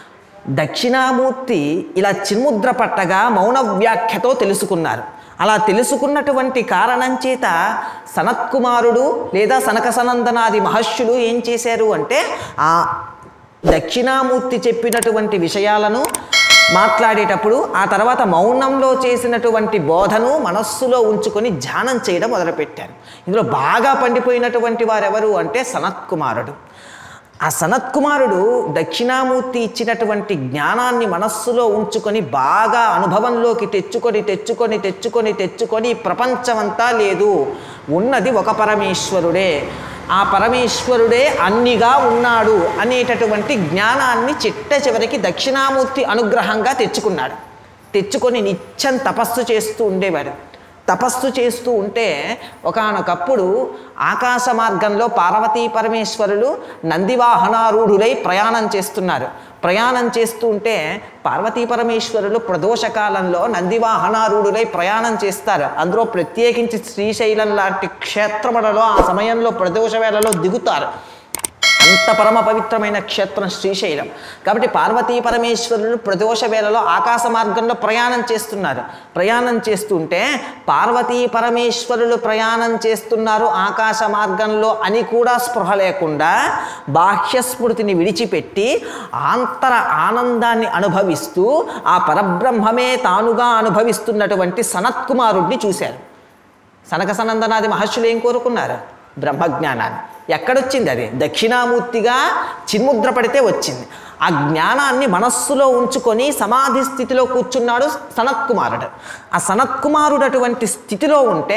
దక్షిణామూర్తి ఇలా చిన్ముద్ర పట్టగా మౌన వ్యాఖ్యతో తెలుసుకున్నారు అలా తెలుసుకున్నటువంటి కారణం చేత సనత్కుమారుడు లేదా సనక సనందనాది మహర్షులు ఏం చేశారు అంటే ఆ దక్షిణామూర్తి చెప్పినటువంటి విషయాలను మాట్లాడేటప్పుడు ఆ తర్వాత మౌనంలో చేసినటువంటి బోధను మనస్సులో ఉంచుకొని ధ్యానం చేయడం మొదలుపెట్టారు ఇందులో బాగా పండిపోయినటువంటి వారెవరు అంటే సనత్కుమారుడు ఆ సనత్కుమారుడు దక్షిణామూర్తి ఇచ్చినటువంటి జ్ఞానాన్ని మనస్సులో ఉంచుకొని బాగా అనుభవంలోకి తెచ్చుకొని తెచ్చుకొని తెచ్చుకొని తెచ్చుకొని ప్రపంచమంతా లేదు ఉన్నది ఒక పరమేశ్వరుడే ఆ పరమేశ్వరుడే అన్నిగా ఉన్నాడు అనేటటువంటి జ్ఞానాన్ని చిట్ట చివరికి దక్షిణామూర్తి అనుగ్రహంగా తెచ్చుకున్నాడు తెచ్చుకొని నిత్యం తపస్సు చేస్తూ ఉండేవాడు తపస్సు చేస్తూ ఉంటే ఒకానొకప్పుడు ఆకాశ మార్గంలో పార్వతీ పరమేశ్వరులు నందివాహనారూఢులై ప్రయాణం చేస్తున్నారు ప్రయాణం చేస్తూ ఉంటే పార్వతీ పరమేశ్వరులు ప్రదోషకాలంలో నందివాహనారూఢులై ప్రయాణం చేస్తారు అందులో ప్రత్యేకించి శ్రీశైలం లాంటి క్షేత్రములలో ఆ సమయంలో ప్రదోష వేళలో దిగుతారు అంత పరమ పవిత్రమైన క్షేత్రం శ్రీశైలం కాబట్టి పార్వతీ పరమేశ్వరులు ప్రదోష వేళలో ఆకాశ మార్గంలో ప్రయాణం చేస్తున్నారు ప్రయాణం చేస్తుంటే పార్వతీ పరమేశ్వరులు ప్రయాణం చేస్తున్నారు ఆకాశ మార్గంలో అని కూడా స్పృహ లేకుండా బాహ్య స్మృతిని విడిచిపెట్టి ఆంతర ఆనందాన్ని అనుభవిస్తూ ఆ పరబ్రహ్మమే తానుగా అనుభవిస్తున్నటువంటి సనత్కుమారుడిని చూశారు సనక సనందనాది మహర్షులు ఏం కోరుకున్నారు బ్రహ్మజ్ఞానాన్ని ఎక్కడొచ్చింది అది దక్షిణామూర్తిగా చిన్ముద్ర పడితే వచ్చింది ఆ జ్ఞానాన్ని మనస్సులో ఉంచుకొని సమాధి స్థితిలో కూర్చున్నాడు సనత్కుమారుడు ఆ సనత్కుమారుడు అటువంటి స్థితిలో ఉంటే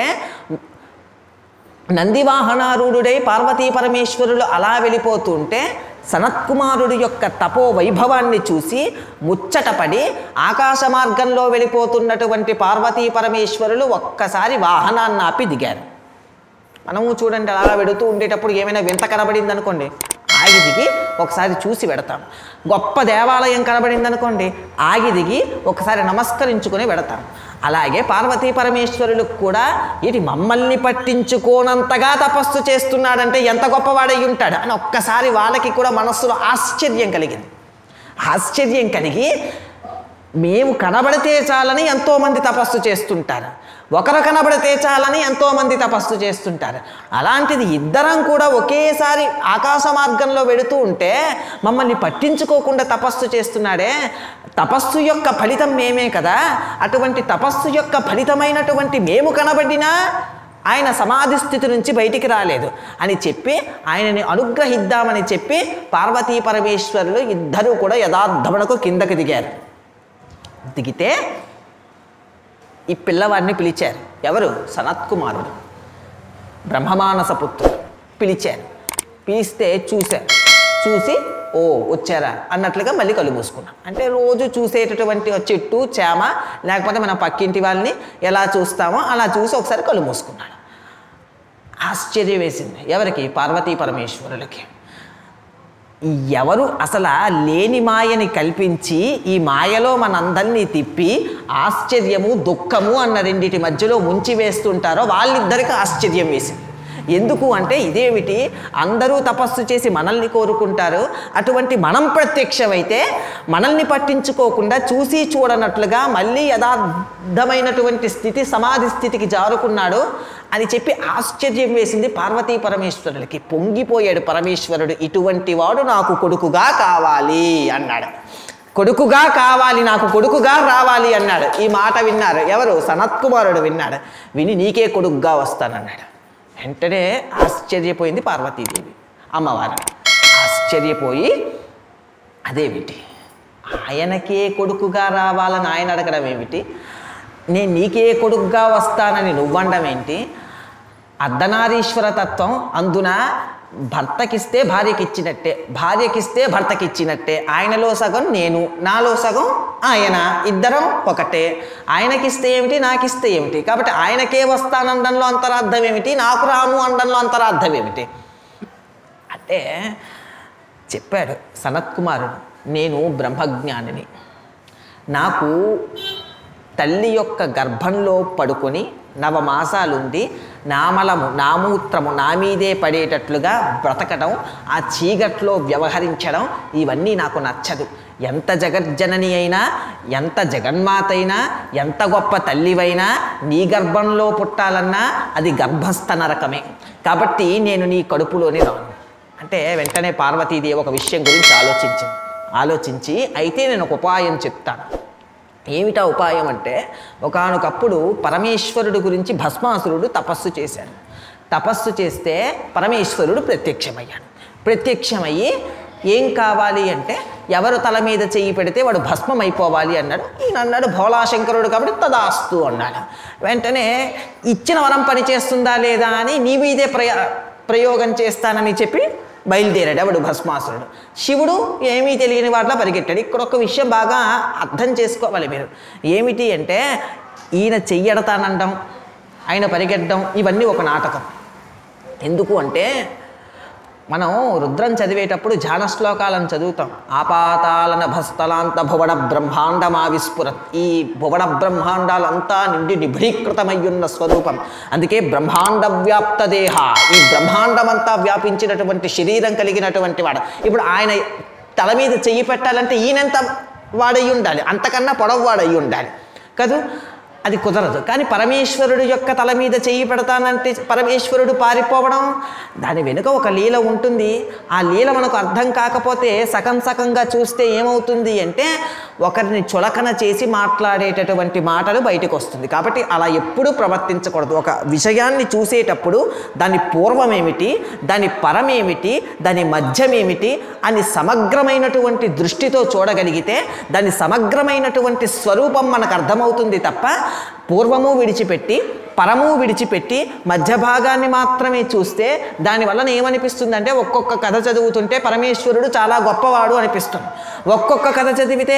నందివాహనారూఢుడై పార్వతీ పరమేశ్వరులు అలా వెళ్ళిపోతుంటే సనత్కుమారుడి యొక్క తపో వైభవాన్ని చూసి ముచ్చటపడి ఆకాశ మార్గంలో వెళ్ళిపోతున్నటువంటి పార్వతీ పరమేశ్వరులు ఒక్కసారి వాహనాన్ని ఆపి దిగారు మనము చూడండి అలా వెడుతూ ఉండేటప్పుడు ఏమైనా వింత కనబడింది అనుకోండి ఆగి దిగి ఒకసారి చూసి పెడతాం గొప్ప దేవాలయం కనబడింది అనుకోండి ఆగి దిగి ఒకసారి నమస్కరించుకొని పెడతాం అలాగే పార్వతీ పరమేశ్వరులకు కూడా ఇది మమ్మల్ని పట్టించుకోనంతగా తపస్సు చేస్తున్నాడంటే ఎంత గొప్పవాడై ఉంటాడు అని ఒక్కసారి వాళ్ళకి కూడా మనస్సులో ఆశ్చర్యం కలిగింది ఆశ్చర్యం కలిగి మేము కనబడితే చాలని ఎంతోమంది తపస్సు చేస్తుంటారు ఒకరు కనబడితే చాలని ఎంతోమంది తపస్సు చేస్తుంటారు అలాంటిది ఇద్దరం కూడా ఒకేసారి ఆకాశ మార్గంలో వెడుతూ ఉంటే మమ్మల్ని పట్టించుకోకుండా తపస్సు చేస్తున్నాడే తపస్సు యొక్క ఫలితం మేమే కదా అటువంటి తపస్సు యొక్క ఫలితమైనటువంటి మేము కనబడినా ఆయన సమాధి స్థితి నుంచి బయటికి రాలేదు అని చెప్పి ఆయనని అనుగ్రహిద్దామని చెప్పి పార్వతీ పరమేశ్వరులు ఇద్దరూ కూడా యథార్థమునకు కిందకి దిగారు దిగితే ఈ పిల్లవాడిని పిలిచారు ఎవరు సనత్కుమారుడు బ్రహ్మమానస పుత్రుడు పిలిచారు పిలిస్తే చూశారు చూసి ఓ వచ్చారా అన్నట్లుగా మళ్ళీ కళ్ళు మూసుకున్నాం అంటే రోజు చూసేటటువంటి ఒక చెట్టు చేమ లేకపోతే మన పక్కింటి వాళ్ళని ఎలా చూస్తామో అలా చూసి ఒకసారి కళ్ళు మూసుకున్నాడు ఆశ్చర్యం వేసింది ఎవరికి పార్వతీ పరమేశ్వరులకి ఎవరు అసలు ఆ లేని మాయని కల్పించి ఈ మాయలో మనందరినీ తిప్పి ఆశ్చర్యము దుఃఖము అన్న రెండిటి మధ్యలో ముంచి వేస్తుంటారో వాళ్ళిద్దరికి ఆశ్చర్యం వేసింది ఎందుకు అంటే ఇదేమిటి అందరూ తపస్సు చేసి మనల్ని కోరుకుంటారు అటువంటి మనం ప్రత్యక్షమైతే మనల్ని పట్టించుకోకుండా చూసి చూడనట్లుగా మళ్ళీ యథార్థమైనటువంటి స్థితి సమాధి స్థితికి జారుకున్నాడు అని చెప్పి ఆశ్చర్యం వేసింది పార్వతీ పరమేశ్వరులకి పొంగిపోయాడు పరమేశ్వరుడు ఇటువంటి వాడు నాకు కొడుకుగా కావాలి అన్నాడు కొడుకుగా కావాలి నాకు కొడుకుగా రావాలి అన్నాడు ఈ మాట విన్నారు ఎవరు సనత్కుమారుడు విన్నాడు విని నీకే కొడుకుగా వస్తానన్నాడు వెంటనే ఆశ్చర్యపోయింది పార్వతీదేవి అమ్మవారు ఆశ్చర్యపోయి అదేమిటి ఆయనకే కొడుకుగా రావాలని ఆయన అడగడం ఏమిటి నేను నీకే కొడుకుగా వస్తానని నువ్వండం ఏంటి అర్ధనారీశ్వర తత్వం అందున భర్తకిస్తే భార్యకి ఇచ్చినట్టే భార్యకిస్తే భర్తకి ఇచ్చినట్టే ఆయనలో సగం నేను నాలో సగం ఆయన ఇద్దరం ఒకటే ఆయనకిస్తే ఏమిటి నాకిస్తే ఏమిటి కాబట్టి ఆయనకే వస్తానండంలో అంతరార్థం ఏమిటి నాకు రాను అండంలో అంతరార్థం ఏమిటి అంటే చెప్పాడు సనత్ కుమారుడు నేను బ్రహ్మజ్ఞానిని నాకు తల్లి యొక్క గర్భంలో పడుకొని నవమాసాలుండి నామలము నామూత్రము నా మీదే పడేటట్లుగా బ్రతకడం ఆ చీకట్లో వ్యవహరించడం ఇవన్నీ నాకు నచ్చదు ఎంత జగజ్జనని అయినా ఎంత జగన్మాత అయినా ఎంత గొప్ప తల్లివైనా నీ గర్భంలో పుట్టాలన్నా అది గర్భస్థ నరకమే కాబట్టి నేను నీ కడుపులోనే రాను అంటే వెంటనే పార్వతీదేవి ఒక విషయం గురించి ఆలోచించింది ఆలోచించి అయితే నేను ఒక ఉపాయం చెప్తాను ఏమిటా ఉపాయం అంటే ఒకానొకప్పుడు పరమేశ్వరుడు గురించి భస్మాసురుడు తపస్సు చేశాడు తపస్సు చేస్తే పరమేశ్వరుడు ప్రత్యక్షమయ్యాడు ప్రత్యక్షమయ్యి ఏం కావాలి అంటే ఎవరు తల మీద చెయ్యి పెడితే వాడు భస్మం అయిపోవాలి అన్నాడు ఈయన అన్నాడు భోళాశంకరుడు కాబట్టి తదాస్తు అన్నాడు వెంటనే ఇచ్చిన వరం పనిచేస్తుందా లేదా అని నీ మీదే ప్రయ ప్రయోగం చేస్తానని చెప్పి బయలుదేరాడు ఎవడు భస్మాసురుడు శివుడు ఏమీ తెలియని వాటిలో పరిగెట్టాడు ఇక్కడ ఒక విషయం బాగా అర్థం చేసుకోవాలి మీరు ఏమిటి అంటే ఈయన చెయ్యడతానండం ఆయన పరిగెట్టడం ఇవన్నీ ఒక నాటకం ఎందుకు అంటే మనం రుద్రం చదివేటప్పుడు ధ్యాన శ్లోకాలను చదువుతాం ఆపాతాలన భస్తలాంత భువన బ్రహ్మాండమా విస్ఫురత్ ఈ భువన బ్రహ్మాండాలంతా నిండి నిభీకృతమయ్యున్న స్వరూపం అందుకే బ్రహ్మాండ వ్యాప్త దేహ ఈ బ్రహ్మాండమంతా వ్యాపించినటువంటి శరీరం కలిగినటువంటి వాడు ఇప్పుడు ఆయన తల మీద చెయ్యి పెట్టాలంటే ఈయనంత వాడయి ఉండాలి అంతకన్నా పొడవు వాడయి ఉండాలి కదూ అది కుదరదు కానీ పరమేశ్వరుడు యొక్క తల మీద చెయ్యి పెడతానంటే పరమేశ్వరుడు పారిపోవడం దాని వెనుక ఒక లీల ఉంటుంది ఆ లీల మనకు అర్థం కాకపోతే సగం సగంగా చూస్తే ఏమవుతుంది అంటే ఒకరిని చులకన చేసి మాట్లాడేటటువంటి మాటలు బయటకు వస్తుంది కాబట్టి అలా ఎప్పుడూ ప్రవర్తించకూడదు ఒక విషయాన్ని చూసేటప్పుడు దాని పూర్వం ఏమిటి దాని పరమేమిటి దాని మధ్యమేమిటి అని సమగ్రమైనటువంటి దృష్టితో చూడగలిగితే దాని సమగ్రమైనటువంటి స్వరూపం మనకు అర్థమవుతుంది తప్ప పూర్వము విడిచిపెట్టి పరము విడిచిపెట్టి మధ్య భాగాన్ని మాత్రమే చూస్తే దానివల్ల ఏమనిపిస్తుందంటే ఒక్కొక్క కథ చదువుతుంటే పరమేశ్వరుడు చాలా గొప్పవాడు అనిపిస్తుంది ఒక్కొక్క కథ చదివితే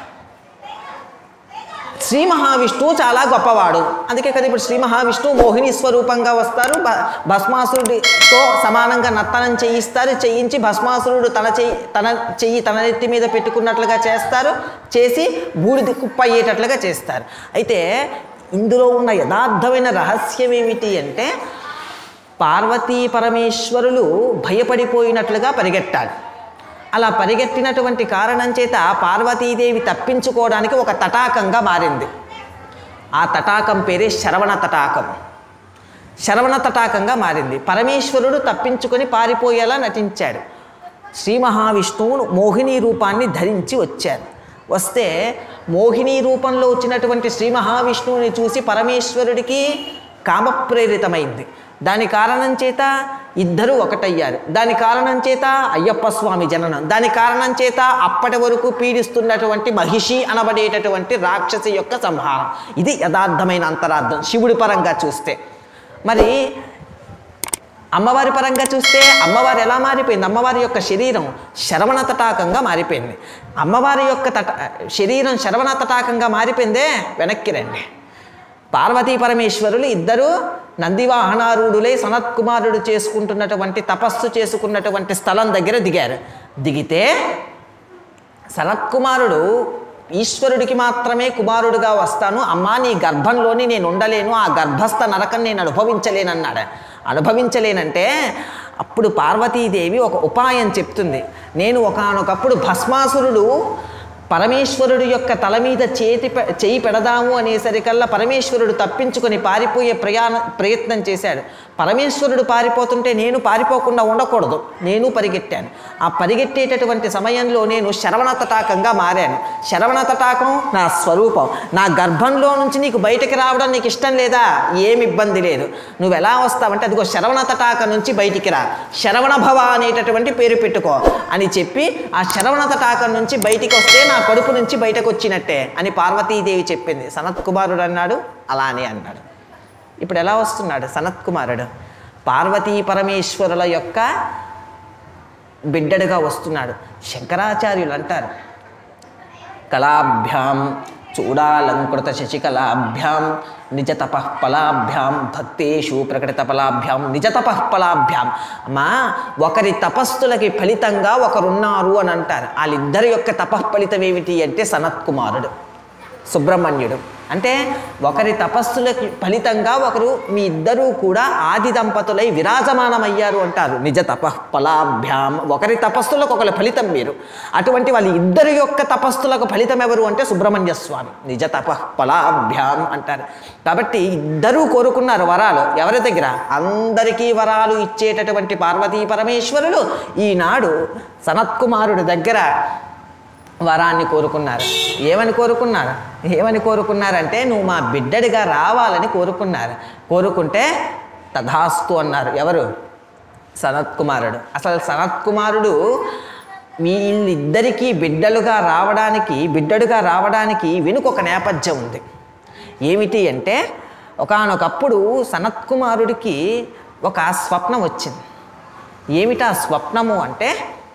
శ్రీ మహావిష్ణువు చాలా గొప్పవాడు అందుకే కదా ఇప్పుడు శ్రీ మహావిష్ణువు మోహిని స్వరూపంగా వస్తారు భ భస్మాసురుడితో సమానంగా నర్తనం చేయిస్తారు చేయించి భస్మాసురుడు తన చెయ్యి తన చెయ్యి తన నెత్తి మీద పెట్టుకున్నట్లుగా చేస్తారు చేసి బూడిద కుప్ప అయ్యేటట్లుగా చేస్తారు అయితే ఇందులో ఉన్న యథార్థమైన రహస్యం ఏమిటి అంటే పార్వతీ పరమేశ్వరులు భయపడిపోయినట్లుగా పరిగెట్టాలి అలా పరిగెత్తినటువంటి కారణం చేత పార్వతీదేవి తప్పించుకోవడానికి ఒక తటాకంగా మారింది ఆ తటాకం పేరే శరవణ తటాకం శరవణ తటాకంగా మారింది పరమేశ్వరుడు తప్పించుకొని పారిపోయేలా నటించాడు శ్రీ మహావిష్ణువును మోహిని రూపాన్ని ధరించి వచ్చారు వస్తే మోహిని రూపంలో వచ్చినటువంటి శ్రీ మహావిష్ణువుని చూసి పరమేశ్వరుడికి కామప్రేరితమైంది దాని కారణం చేత ఇద్దరు ఒకటయ్యారు దాని కారణం చేత అయ్యప్ప స్వామి జననం దాని కారణం చేత అప్పటి వరకు పీడిస్తున్నటువంటి మహిషి అనబడేటటువంటి రాక్షసి యొక్క సంహారం ఇది యథార్థమైన అంతరార్థం శివుడి పరంగా చూస్తే మరి అమ్మవారి పరంగా చూస్తే అమ్మవారు ఎలా మారిపోయింది అమ్మవారి యొక్క శరీరం శరవణ తటాకంగా మారిపోయింది అమ్మవారి యొక్క తట శరీరం శరవణ తటాకంగా మారిపోయిందే వెనక్కి రండి పార్వతీ పరమేశ్వరులు ఇద్దరు నందివాహనారూఢులై సనత్కుమారుడు చేసుకుంటున్నటువంటి తపస్సు చేసుకున్నటువంటి స్థలం దగ్గర దిగారు దిగితే సనత్కుమారుడు ఈశ్వరుడికి మాత్రమే కుమారుడుగా వస్తాను అమ్మా నీ గర్భంలోని నేను ఉండలేను ఆ గర్భస్థ నరకం నేను అనుభవించలేనన్నాడు అనుభవించలేనంటే అప్పుడు పార్వతీదేవి ఒక ఉపాయం చెప్తుంది నేను ఒకానొకప్పుడు భస్మాసురుడు పరమేశ్వరుడు యొక్క తల మీద చేతి పె- చేయి పెడదాము అనేసరికల్లా పరమేశ్వరుడు తప్పించుకొని పారిపోయే ప్రయాణ ప్రయత్నం చేశాడు పరమేశ్వరుడు పారిపోతుంటే నేను పారిపోకుండా ఉండకూడదు నేను పరిగెట్టాను ఆ పరిగెట్టేటటువంటి సమయంలో నేను శరవణ తటాకంగా మారాను శరవణ తటాకం నా స్వరూపం నా గర్భంలో నుంచి నీకు బయటికి రావడం నీకు ఇష్టం లేదా ఏమి ఇబ్బంది లేదు నువ్వు ఎలా వస్తావంటే అదిగో శరవణ తటాక నుంచి బయటికి రా శరవణ భవ అనేటటువంటి పేరు పెట్టుకో అని చెప్పి ఆ శరవణ తటాకం నుంచి బయటికి వస్తే నా కడుపు నుంచి బయటకు వచ్చినట్టే అని పార్వతీదేవి చెప్పింది సనత్ కుమారుడు అన్నాడు అలానే అన్నాడు ఇప్పుడు ఎలా వస్తున్నాడు సనత్ కుమారుడు పార్వతీ పరమేశ్వరుల యొక్క బిడ్డడుగా వస్తున్నాడు శంకరాచార్యులు అంటారు కళాభ్యాం చూడాలంకృత శశికళాభ్యాం నిజ తపఃఫలాభ్యాం భక్తేషు ప్రకటిత ఫలాభ్యాం నిజ తపఃఫలాభ్యాం అమ్మా ఒకరి తపస్సులకి ఫలితంగా ఒకరున్నారు అని అంటారు వాళ్ళిద్దరి యొక్క తపఃఫలితం ఏమిటి అంటే సనత్కుమారుడు సుబ్రహ్మణ్యుడు అంటే ఒకరి తపస్సులకి ఫలితంగా ఒకరు మీ ఇద్దరూ కూడా ఆది దంపతులై విరాజమానమయ్యారు అంటారు నిజ తపఃఫలాభ్యాం ఒకరి తపస్సులకు ఒకరి ఫలితం మీరు అటువంటి వాళ్ళ ఇద్దరి యొక్క తపస్సులకు ఫలితం ఎవరు అంటే సుబ్రహ్మణ్య స్వామి నిజ తపఃఫలాభ్యాం అంటారు కాబట్టి ఇద్దరూ కోరుకున్నారు వరాలు ఎవరి దగ్గర అందరికీ వరాలు ఇచ్చేటటువంటి పార్వతీ పరమేశ్వరులు ఈనాడు సనత్కుమారుడి దగ్గర వరాన్ని కోరుకున్నారు ఏమని కోరుకున్నారు ఏమని కోరుకున్నారంటే నువ్వు మా బిడ్డడిగా రావాలని కోరుకున్నారు కోరుకుంటే తథాస్తు అన్నారు ఎవరు సనత్ కుమారుడు అసలు సనత్ కుమారుడు వీళ్ళిద్దరికీ బిడ్డలుగా రావడానికి బిడ్డడుగా రావడానికి వెనుక ఒక నేపథ్యం ఉంది ఏమిటి అంటే ఒకానొకప్పుడు సనత్ కుమారుడికి ఒక స్వప్నం వచ్చింది ఏమిటా స్వప్నము అంటే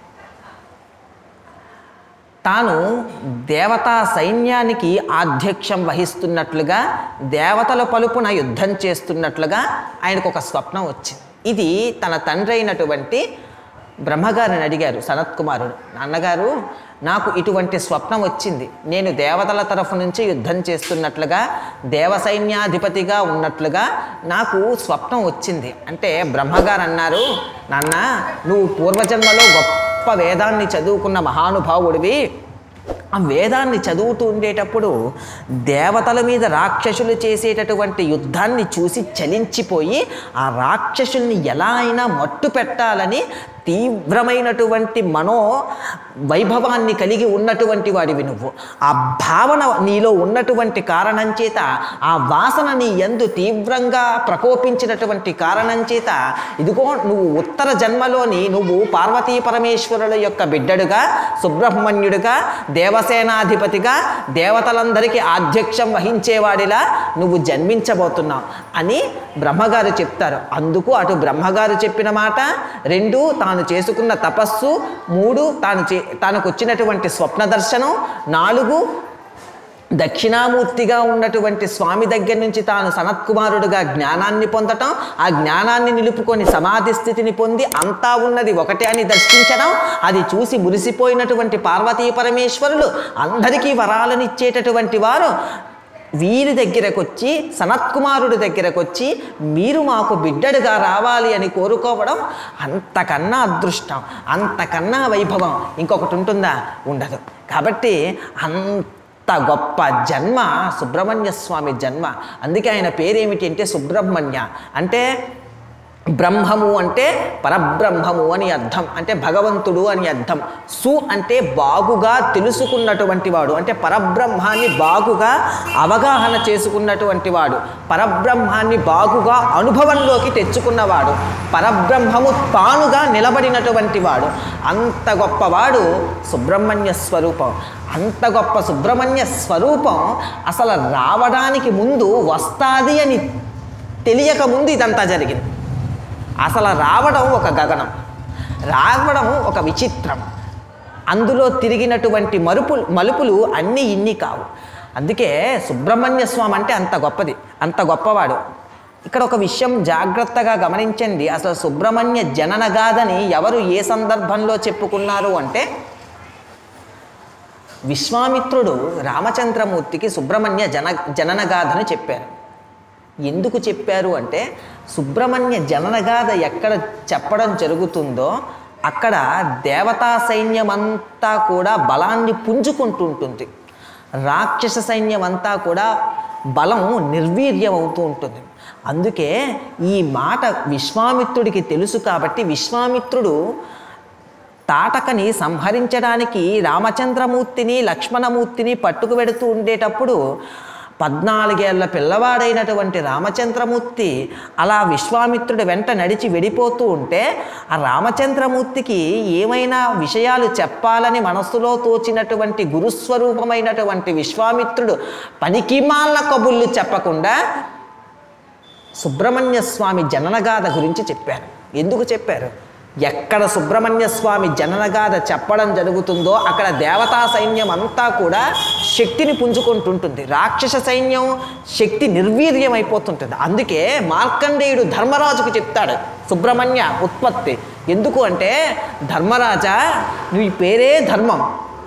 తాను దేవతా సైన్యానికి ఆధ్యక్షం వహిస్తున్నట్లుగా దేవతల పలుపున యుద్ధం చేస్తున్నట్లుగా ఆయనకు ఒక స్వప్నం వచ్చింది ఇది తన తండ్రి అయినటువంటి బ్రహ్మగారిని అడిగారు సనత్ కుమారుడు నాన్నగారు నాకు ఇటువంటి స్వప్నం వచ్చింది నేను దేవతల తరఫు నుంచి యుద్ధం చేస్తున్నట్లుగా దేవ సైన్యాధిపతిగా ఉన్నట్లుగా నాకు స్వప్నం వచ్చింది అంటే బ్రహ్మగారు అన్నారు నాన్న నువ్వు పూర్వజన్మలో గొప్ప వేదాన్ని చదువుకున్న మహానుభావుడివి ఆ వేదాన్ని చదువుతూ ఉండేటప్పుడు దేవతల మీద రాక్షసులు చేసేటటువంటి యుద్ధాన్ని చూసి చలించిపోయి ఆ రాక్షసుల్ని ఎలా అయినా మట్టు పెట్టాలని తీవ్రమైనటువంటి మనో వైభవాన్ని కలిగి ఉన్నటువంటి వాడివి నువ్వు ఆ భావన నీలో ఉన్నటువంటి కారణం చేత ఆ వాసన నీ ఎందు తీవ్రంగా ప్రకోపించినటువంటి కారణం చేత ఇదిగో నువ్వు ఉత్తర జన్మలోని నువ్వు పార్వతీ పరమేశ్వరుల యొక్క బిడ్డడుగా సుబ్రహ్మణ్యుడిగా దేవసేనాధిపతిగా దేవతలందరికీ ఆధ్యక్షం వహించేవాడిలా నువ్వు జన్మించబోతున్నావు అని బ్రహ్మగారు చెప్తారు అందుకు అటు బ్రహ్మగారు చెప్పిన మాట రెండు తాను చేసుకున్న తపస్సు మూడు తాను చే తనకు వచ్చినటువంటి స్వప్న దర్శనం నాలుగు దక్షిణామూర్తిగా ఉన్నటువంటి స్వామి దగ్గర నుంచి తాను సనత్కుమారుడుగా జ్ఞానాన్ని పొందటం ఆ జ్ఞానాన్ని నిలుపుకొని సమాధి స్థితిని పొంది అంతా ఉన్నది ఒకటే అని దర్శించడం అది చూసి మురిసిపోయినటువంటి పార్వతీ పరమేశ్వరులు అందరికీ వరాలనిచ్చేటటువంటి వారు వీరి దగ్గరకు వచ్చి సనత్కుమారుడి దగ్గరకు వచ్చి మీరు మాకు బిడ్డడుగా రావాలి అని కోరుకోవడం అంతకన్నా అదృష్టం అంతకన్నా వైభవం ఇంకొకటి ఉంటుందా ఉండదు కాబట్టి అంత గొప్ప జన్మ సుబ్రహ్మణ్య స్వామి జన్మ అందుకే ఆయన పేరేమిటి అంటే సుబ్రహ్మణ్య అంటే బ్రహ్మము అంటే పరబ్రహ్మము అని అర్థం అంటే భగవంతుడు అని అర్థం సు అంటే బాగుగా తెలుసుకున్నటువంటి వాడు అంటే పరబ్రహ్మాన్ని బాగుగా అవగాహన చేసుకున్నటువంటి వాడు పరబ్రహ్మాన్ని బాగుగా అనుభవంలోకి తెచ్చుకున్నవాడు పరబ్రహ్మము తానుగా నిలబడినటువంటి వాడు అంత గొప్పవాడు సుబ్రహ్మణ్య స్వరూపం అంత గొప్ప సుబ్రహ్మణ్య స్వరూపం అసలు రావడానికి ముందు వస్తాది అని తెలియక ముందు ఇదంతా జరిగింది అసలు రావడం ఒక గగనం రావడం ఒక విచిత్రం అందులో తిరిగినటువంటి మరుపులు మలుపులు అన్నీ ఇన్ని కావు అందుకే సుబ్రహ్మణ్య స్వామి అంటే అంత గొప్పది అంత గొప్పవాడు ఇక్కడ ఒక విషయం జాగ్రత్తగా గమనించండి అసలు సుబ్రహ్మణ్య జననగాథని ఎవరు ఏ సందర్భంలో చెప్పుకున్నారు అంటే విశ్వామిత్రుడు రామచంద్రమూర్తికి సుబ్రహ్మణ్య జన జననగాథను చెప్పారు ఎందుకు చెప్పారు అంటే సుబ్రహ్మణ్య జననగాథ ఎక్కడ చెప్పడం జరుగుతుందో అక్కడ దేవతా సైన్యమంతా కూడా బలాన్ని పుంజుకుంటుంటుంది రాక్షస సైన్యం అంతా కూడా బలం నిర్వీర్యం అవుతూ ఉంటుంది అందుకే ఈ మాట విశ్వామిత్రుడికి తెలుసు కాబట్టి విశ్వామిత్రుడు తాటకని సంహరించడానికి రామచంద్రమూర్తిని లక్ష్మణమూర్తిని పట్టుకు వెడుతూ ఉండేటప్పుడు పద్నాలుగేళ్ల పిల్లవాడైనటువంటి రామచంద్రమూర్తి అలా విశ్వామిత్రుడి వెంట నడిచి వెళ్ళిపోతూ ఉంటే ఆ రామచంద్రమూర్తికి ఏమైనా విషయాలు చెప్పాలని మనస్సులో తోచినటువంటి గురుస్వరూపమైనటువంటి విశ్వామిత్రుడు పనికిమాల కబుర్లు చెప్పకుండా సుబ్రహ్మణ్య స్వామి జననగాథ గురించి చెప్పారు ఎందుకు చెప్పారు ఎక్కడ సుబ్రహ్మణ్య స్వామి జననగాథ చెప్పడం జరుగుతుందో అక్కడ దేవతా సైన్యం అంతా కూడా శక్తిని పుంజుకుంటుంటుంది రాక్షస సైన్యం శక్తి నిర్వీర్యం అయిపోతుంటుంది అందుకే మార్కండేయుడు ధర్మరాజుకు చెప్తాడు సుబ్రహ్మణ్య ఉత్పత్తి ఎందుకు అంటే ధర్మరాజా నీ పేరే ధర్మం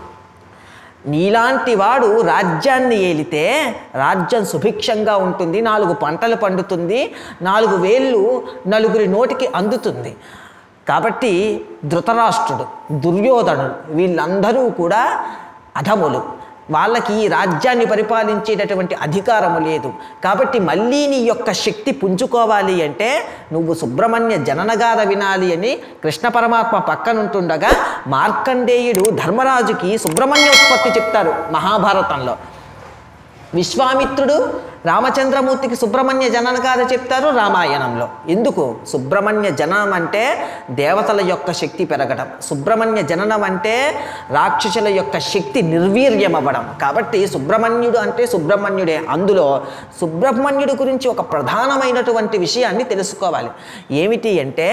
నీలాంటి వాడు రాజ్యాన్ని ఏలితే రాజ్యం సుభిక్షంగా ఉంటుంది నాలుగు పంటలు పండుతుంది నాలుగు వేళ్ళు నలుగురి నోటికి అందుతుంది కాబట్టి ధృతరాష్ట్రుడు దుర్యోధనుడు వీళ్ళందరూ కూడా అధములు వాళ్ళకి ఈ రాజ్యాన్ని పరిపాలించేటటువంటి అధికారము లేదు కాబట్టి మళ్ళీ నీ యొక్క శక్తి పుంజుకోవాలి అంటే నువ్వు సుబ్రహ్మణ్య జననగాథ వినాలి అని కృష్ణ పరమాత్మ పక్కనుంటుండగా మార్కండేయుడు ధర్మరాజుకి సుబ్రహ్మణ్యోత్పత్తి చెప్తారు మహాభారతంలో విశ్వామిత్రుడు రామచంద్రమూర్తికి సుబ్రహ్మణ్య జననగాథ చెప్తారు రామాయణంలో ఎందుకు సుబ్రహ్మణ్య జననం అంటే దేవతల యొక్క శక్తి పెరగడం సుబ్రహ్మణ్య జననం అంటే రాక్షసుల యొక్క శక్తి నిర్వీర్యం అవ్వడం కాబట్టి సుబ్రహ్మణ్యుడు అంటే సుబ్రహ్మణ్యుడే అందులో సుబ్రహ్మణ్యుడి గురించి ఒక ప్రధానమైనటువంటి విషయాన్ని తెలుసుకోవాలి ఏమిటి అంటే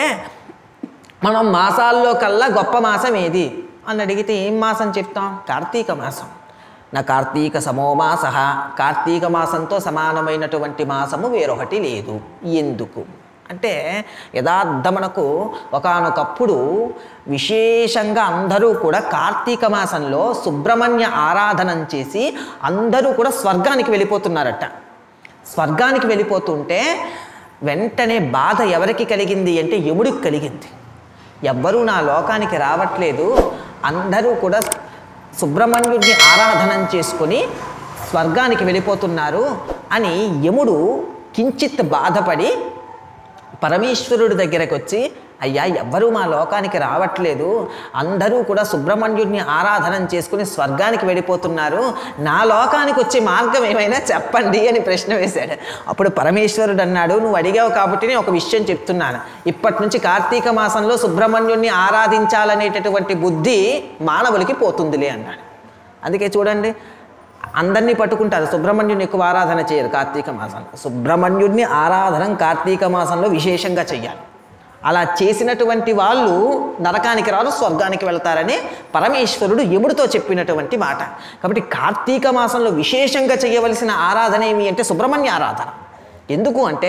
మనం మాసాల్లో కల్లా గొప్ప మాసం ఏది అని అడిగితే ఏం మాసం చెప్తాం కార్తీక మాసం నా కార్తీక సమోమాస కార్తీక మాసంతో సమానమైనటువంటి మాసము వేరొకటి లేదు ఎందుకు అంటే యథార్థమనకు ఒకానొకప్పుడు విశేషంగా అందరూ కూడా కార్తీక మాసంలో సుబ్రహ్మణ్య ఆరాధనం చేసి అందరూ కూడా స్వర్గానికి వెళ్ళిపోతున్నారట స్వర్గానికి వెళ్ళిపోతుంటే వెంటనే బాధ ఎవరికి కలిగింది అంటే యముడికి కలిగింది ఎవ్వరూ నా లోకానికి రావట్లేదు అందరూ కూడా సుబ్రహ్మణ్యుడిని ఆరాధనం చేసుకొని స్వర్గానికి వెళ్ళిపోతున్నారు అని యముడు కించిత్ బాధపడి పరమేశ్వరుడి దగ్గరకు వచ్చి అయ్యా ఎవ్వరూ మా లోకానికి రావట్లేదు అందరూ కూడా సుబ్రహ్మణ్యుడిని ఆరాధన చేసుకుని స్వర్గానికి వెళ్ళిపోతున్నారు నా లోకానికి వచ్చే మార్గం ఏమైనా చెప్పండి అని ప్రశ్న వేశాడు అప్పుడు పరమేశ్వరుడు అన్నాడు నువ్వు అడిగావు కాబట్టి నేను ఒక విషయం చెప్తున్నాను ఇప్పటి నుంచి కార్తీక మాసంలో సుబ్రహ్మణ్యుడిని ఆరాధించాలనేటటువంటి బుద్ధి మానవులకి పోతుందిలే అన్నాడు అందుకే చూడండి అందరినీ పట్టుకుంటారు సుబ్రహ్మణ్యుని ఎక్కువ ఆరాధన చేయరు కార్తీక మాసంలో సుబ్రహ్మణ్యుడిని ఆరాధన కార్తీక మాసంలో విశేషంగా చెయ్యాలి అలా చేసినటువంటి వాళ్ళు నరకానికి రాదు స్వర్గానికి వెళ్తారని పరమేశ్వరుడు యముడితో చెప్పినటువంటి మాట కాబట్టి కార్తీక మాసంలో విశేషంగా చేయవలసిన ఆరాధన ఏమి అంటే సుబ్రహ్మణ్య ఆరాధన ఎందుకు అంటే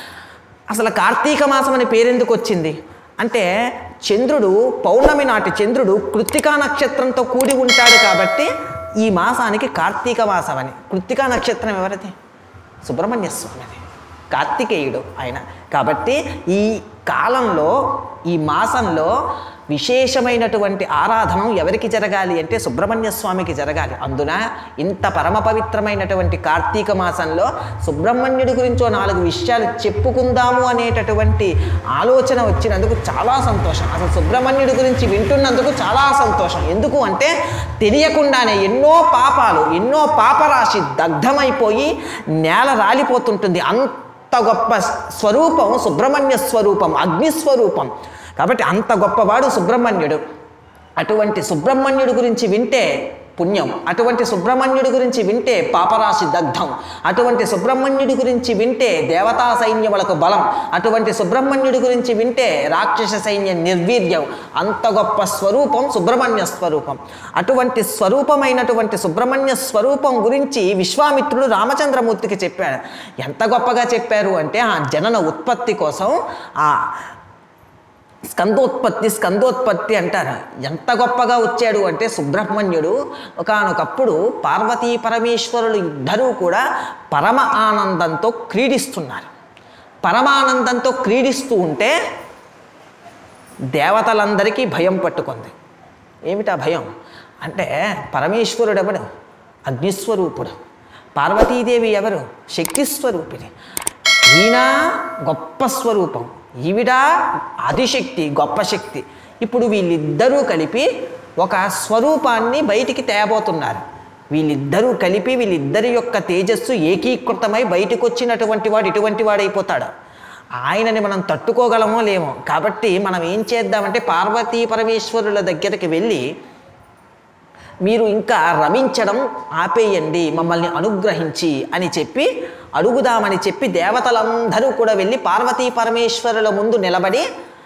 అసలు కార్తీక మాసం అనే పేరెందుకు వచ్చింది అంటే చంద్రుడు పౌర్ణమి నాటి చంద్రుడు కృత్తికా నక్షత్రంతో కూడి ఉంటాడు కాబట్టి ఈ మాసానికి కార్తీక మాసం అని కృత్తికా నక్షత్రం ఎవరిది సుబ్రహ్మణ్య స్వామిది కార్తికేయుడు ఆయన కాబట్టి ఈ కాలంలో ఈ మాసంలో విశేషమైనటువంటి ఆరాధన ఎవరికి జరగాలి అంటే సుబ్రహ్మణ్య స్వామికి జరగాలి అందున ఇంత పరమ పవిత్రమైనటువంటి కార్తీక మాసంలో సుబ్రహ్మణ్యుడి గురించో నాలుగు విషయాలు చెప్పుకుందాము అనేటటువంటి ఆలోచన వచ్చినందుకు చాలా సంతోషం అసలు సుబ్రహ్మణ్యుడి గురించి వింటున్నందుకు చాలా సంతోషం ఎందుకు అంటే తెలియకుండానే ఎన్నో పాపాలు ఎన్నో పాపరాశి దగ్ధమైపోయి నేల రాలిపోతుంటుంది అంత గొప్ప స్వరూపం సుబ్రహ్మణ్య స్వరూపం అగ్నిస్వరూపం కాబట్టి అంత గొప్పవాడు సుబ్రహ్మణ్యుడు అటువంటి సుబ్రహ్మణ్యుడి గురించి వింటే పుణ్యం అటువంటి సుబ్రహ్మణ్యుడి గురించి వింటే పాపరాశి దగ్ధం అటువంటి సుబ్రహ్మణ్యుడి గురించి వింటే దేవతా సైన్యములకు బలం అటువంటి సుబ్రహ్మణ్యుడి గురించి వింటే రాక్షస సైన్య నిర్వీర్యం అంత గొప్ప స్వరూపం సుబ్రహ్మణ్య స్వరూపం అటువంటి స్వరూపమైనటువంటి సుబ్రహ్మణ్య స్వరూపం గురించి విశ్వామిత్రుడు రామచంద్రమూర్తికి చెప్పాడు ఎంత గొప్పగా చెప్పారు అంటే ఆ జనన ఉత్పత్తి కోసం ఆ స్కందోత్పత్తి స్కందోత్పత్తి అంటారు ఎంత గొప్పగా వచ్చాడు అంటే సుబ్రహ్మణ్యుడు ఒకానొకప్పుడు పార్వతీ పరమేశ్వరులు ఇద్దరూ కూడా పరమ ఆనందంతో క్రీడిస్తున్నారు పరమానందంతో క్రీడిస్తూ ఉంటే దేవతలందరికీ భయం పట్టుకుంది ఏమిటా భయం అంటే పరమేశ్వరుడు ఎవడు అగ్నిస్వరూపుడు పార్వతీదేవి ఎవరు శక్తి స్వరూపిణి ఈయన గొప్ప స్వరూపం ఈవిడ ఆదిశక్తి గొప్ప శక్తి ఇప్పుడు వీళ్ళిద్దరూ కలిపి ఒక స్వరూపాన్ని బయటికి తేబోతున్నారు వీళ్ళిద్దరూ కలిపి వీళ్ళిద్దరి యొక్క తేజస్సు ఏకీకృతమై బయటకు వచ్చినటువంటి వాడు ఇటువంటి వాడైపోతాడు ఆయనని మనం తట్టుకోగలమో లేమో కాబట్టి మనం ఏం చేద్దామంటే పార్వతీ పరమేశ్వరుల దగ్గరికి వెళ్ళి మీరు ఇంకా రమించడం ఆపేయండి మమ్మల్ని అనుగ్రహించి అని చెప్పి అడుగుదామని చెప్పి దేవతలందరూ కూడా వెళ్ళి పార్వతీ పరమేశ్వరుల ముందు నిలబడి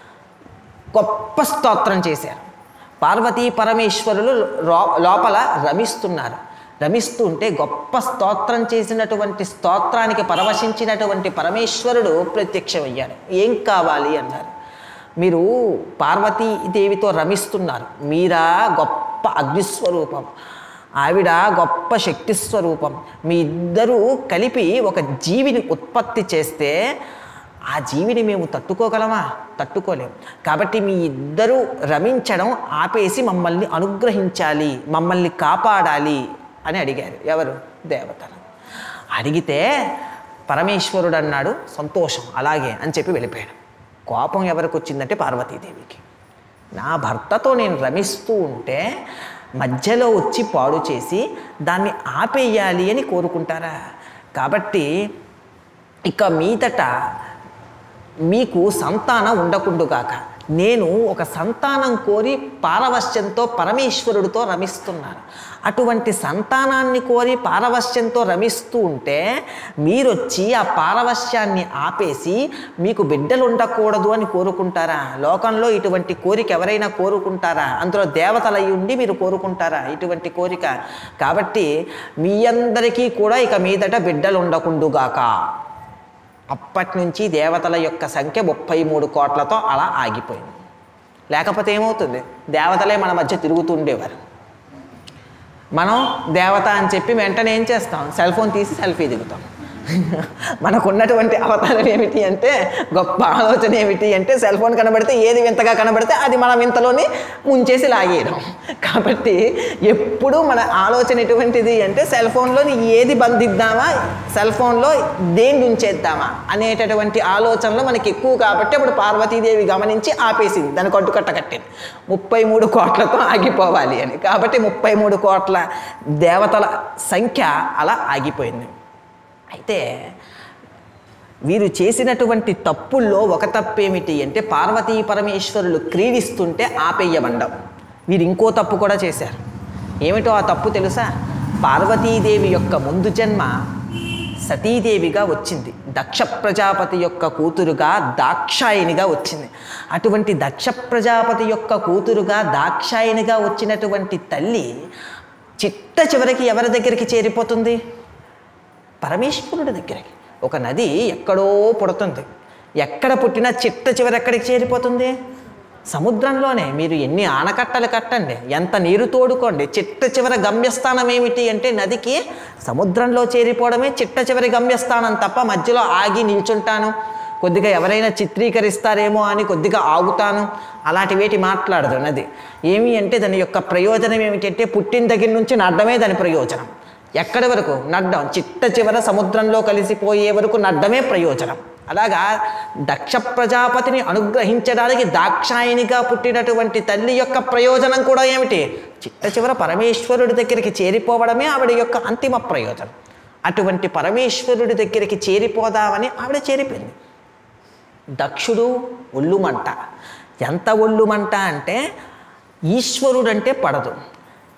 గొప్ప స్తోత్రం చేశారు పార్వతీ పరమేశ్వరులు లో- లోపల రమిస్తున్నారు రమిస్తుంటే గొప్ప స్తోత్రం చేసినటువంటి స్తోత్రానికి పరవశించినటువంటి పరమేశ్వరుడు ప్రత్యక్షమయ్యాడు ఏం కావాలి అన్నారు మీరు పార్వతీదేవితో రమిస్తున్నారు మీరా గొప్ప అగ్నిస్వరూపం ఆవిడ గొప్ప శక్తి స్వరూపం మీ ఇద్దరూ కలిపి ఒక జీవిని ఉత్పత్తి చేస్తే ఆ జీవిని మేము తట్టుకోగలమా తట్టుకోలేం కాబట్టి మీ ఇద్దరూ రమించడం ఆపేసి మమ్మల్ని అనుగ్రహించాలి మమ్మల్ని కాపాడాలి అని అడిగారు ఎవరు దేవతలు అడిగితే పరమేశ్వరుడు అన్నాడు సంతోషం అలాగే అని చెప్పి వెళ్ళిపోయాడు కోపం ఎవరికి వచ్చిందంటే పార్వతీదేవికి నా భర్తతో నేను రమిస్తూ ఉంటే మధ్యలో వచ్చి పాడు చేసి దాన్ని ఆపేయాలి అని కోరుకుంటారా కాబట్టి ఇక మీదట మీకు సంతానం ఉండకుండుగాక నేను ఒక సంతానం కోరి పారవశ్యంతో పరమేశ్వరుడితో రమిస్తున్నాను అటువంటి సంతానాన్ని కోరి పారవశ్యంతో రమిస్తూ ఉంటే మీరొచ్చి ఆ పారవశ్యాన్ని ఆపేసి మీకు బిడ్డలు ఉండకూడదు అని కోరుకుంటారా లోకంలో ఇటువంటి కోరిక ఎవరైనా కోరుకుంటారా అందులో దేవతలై ఉండి మీరు కోరుకుంటారా ఇటువంటి కోరిక కాబట్టి మీ అందరికీ కూడా ఇక మీదట బిడ్డలు ఉండకుండుగాక అప్పటి నుంచి దేవతల యొక్క సంఖ్య ముప్పై మూడు కోట్లతో అలా ఆగిపోయింది లేకపోతే ఏమవుతుంది దేవతలే మన మధ్య తిరుగుతూ ఉండేవారు మనం దేవత అని చెప్పి వెంటనే ఏం చేస్తాం సెల్ ఫోన్ తీసి సెల్ఫీ దిగుతాం మనకున్నటువంటి అవతారం ఏమిటి అంటే గొప్ప ఆలోచన ఏమిటి అంటే సెల్ ఫోన్ కనబడితే ఏది వింతగా కనబడితే అది మన వింతలోని ముంచేసి లాగేయడం కాబట్టి ఎప్పుడు మన ఆలోచన ఎటువంటిది అంటే సెల్ ఫోన్లో ఏది బంధిద్దామా సెల్ ఫోన్లో దేన్ని ఉంచేద్దామా అనేటటువంటి ఆలోచనలో మనకి ఎక్కువ కాబట్టి అప్పుడు పార్వతీదేవి గమనించి ఆపేసింది దాని కట్టుకట్ట కట్టింది ముప్పై మూడు కోట్లతో ఆగిపోవాలి అని కాబట్టి ముప్పై మూడు కోట్ల దేవతల సంఖ్య అలా ఆగిపోయింది అయితే వీరు చేసినటువంటి తప్పుల్లో ఒక తప్పేమిటి అంటే పార్వతీ పరమేశ్వరులు క్రీడిస్తుంటే ఆపేయబండం వీరు ఇంకో తప్పు కూడా చేశారు ఏమిటో ఆ తప్పు తెలుసా పార్వతీదేవి యొక్క ముందు జన్మ సతీదేవిగా వచ్చింది దక్ష ప్రజాపతి యొక్క కూతురుగా దాక్షాయినిగా వచ్చింది అటువంటి దక్ష ప్రజాపతి యొక్క కూతురుగా దాక్షాయినిగా వచ్చినటువంటి తల్లి చిట్ట చివరికి ఎవరి దగ్గరికి చేరిపోతుంది పరమేశ్వరుడి దగ్గరికి ఒక నది ఎక్కడో పుడుతుంది ఎక్కడ పుట్టినా చిట్ట చివరి ఎక్కడికి చేరిపోతుంది సముద్రంలోనే మీరు ఎన్ని ఆనకట్టలు కట్టండి ఎంత నీరు తోడుకోండి చిట్ట చివరి గమ్యస్థానం ఏమిటి అంటే నదికి సముద్రంలో చేరిపోవడమే చిట్ట చివరి గమ్యస్థానం తప్ప మధ్యలో ఆగి నిల్చుంటాను కొద్దిగా ఎవరైనా చిత్రీకరిస్తారేమో అని కొద్దిగా ఆగుతాను అలాంటి వేటి మాట్లాడదు నది ఏమి అంటే దాని యొక్క ప్రయోజనం ఏమిటంటే పుట్టిన దగ్గర నుంచి నడ్డమే దాని ప్రయోజనం ఎక్కడి వరకు నడ్డం చిట్ట చివర సముద్రంలో కలిసిపోయే వరకు నడ్డమే ప్రయోజనం అలాగా దక్ష ప్రజాపతిని అనుగ్రహించడానికి దాక్షాయినిగా పుట్టినటువంటి తల్లి యొక్క ప్రయోజనం కూడా ఏమిటి చిట్ట చివర పరమేశ్వరుడి దగ్గరికి చేరిపోవడమే ఆవిడ యొక్క అంతిమ ప్రయోజనం అటువంటి పరమేశ్వరుడి దగ్గరికి చేరిపోదామని ఆవిడ చేరిపోయింది దక్షుడు ఒళ్ళుమంట ఎంత ఒళ్ళుమంట అంటే ఈశ్వరుడంటే పడదు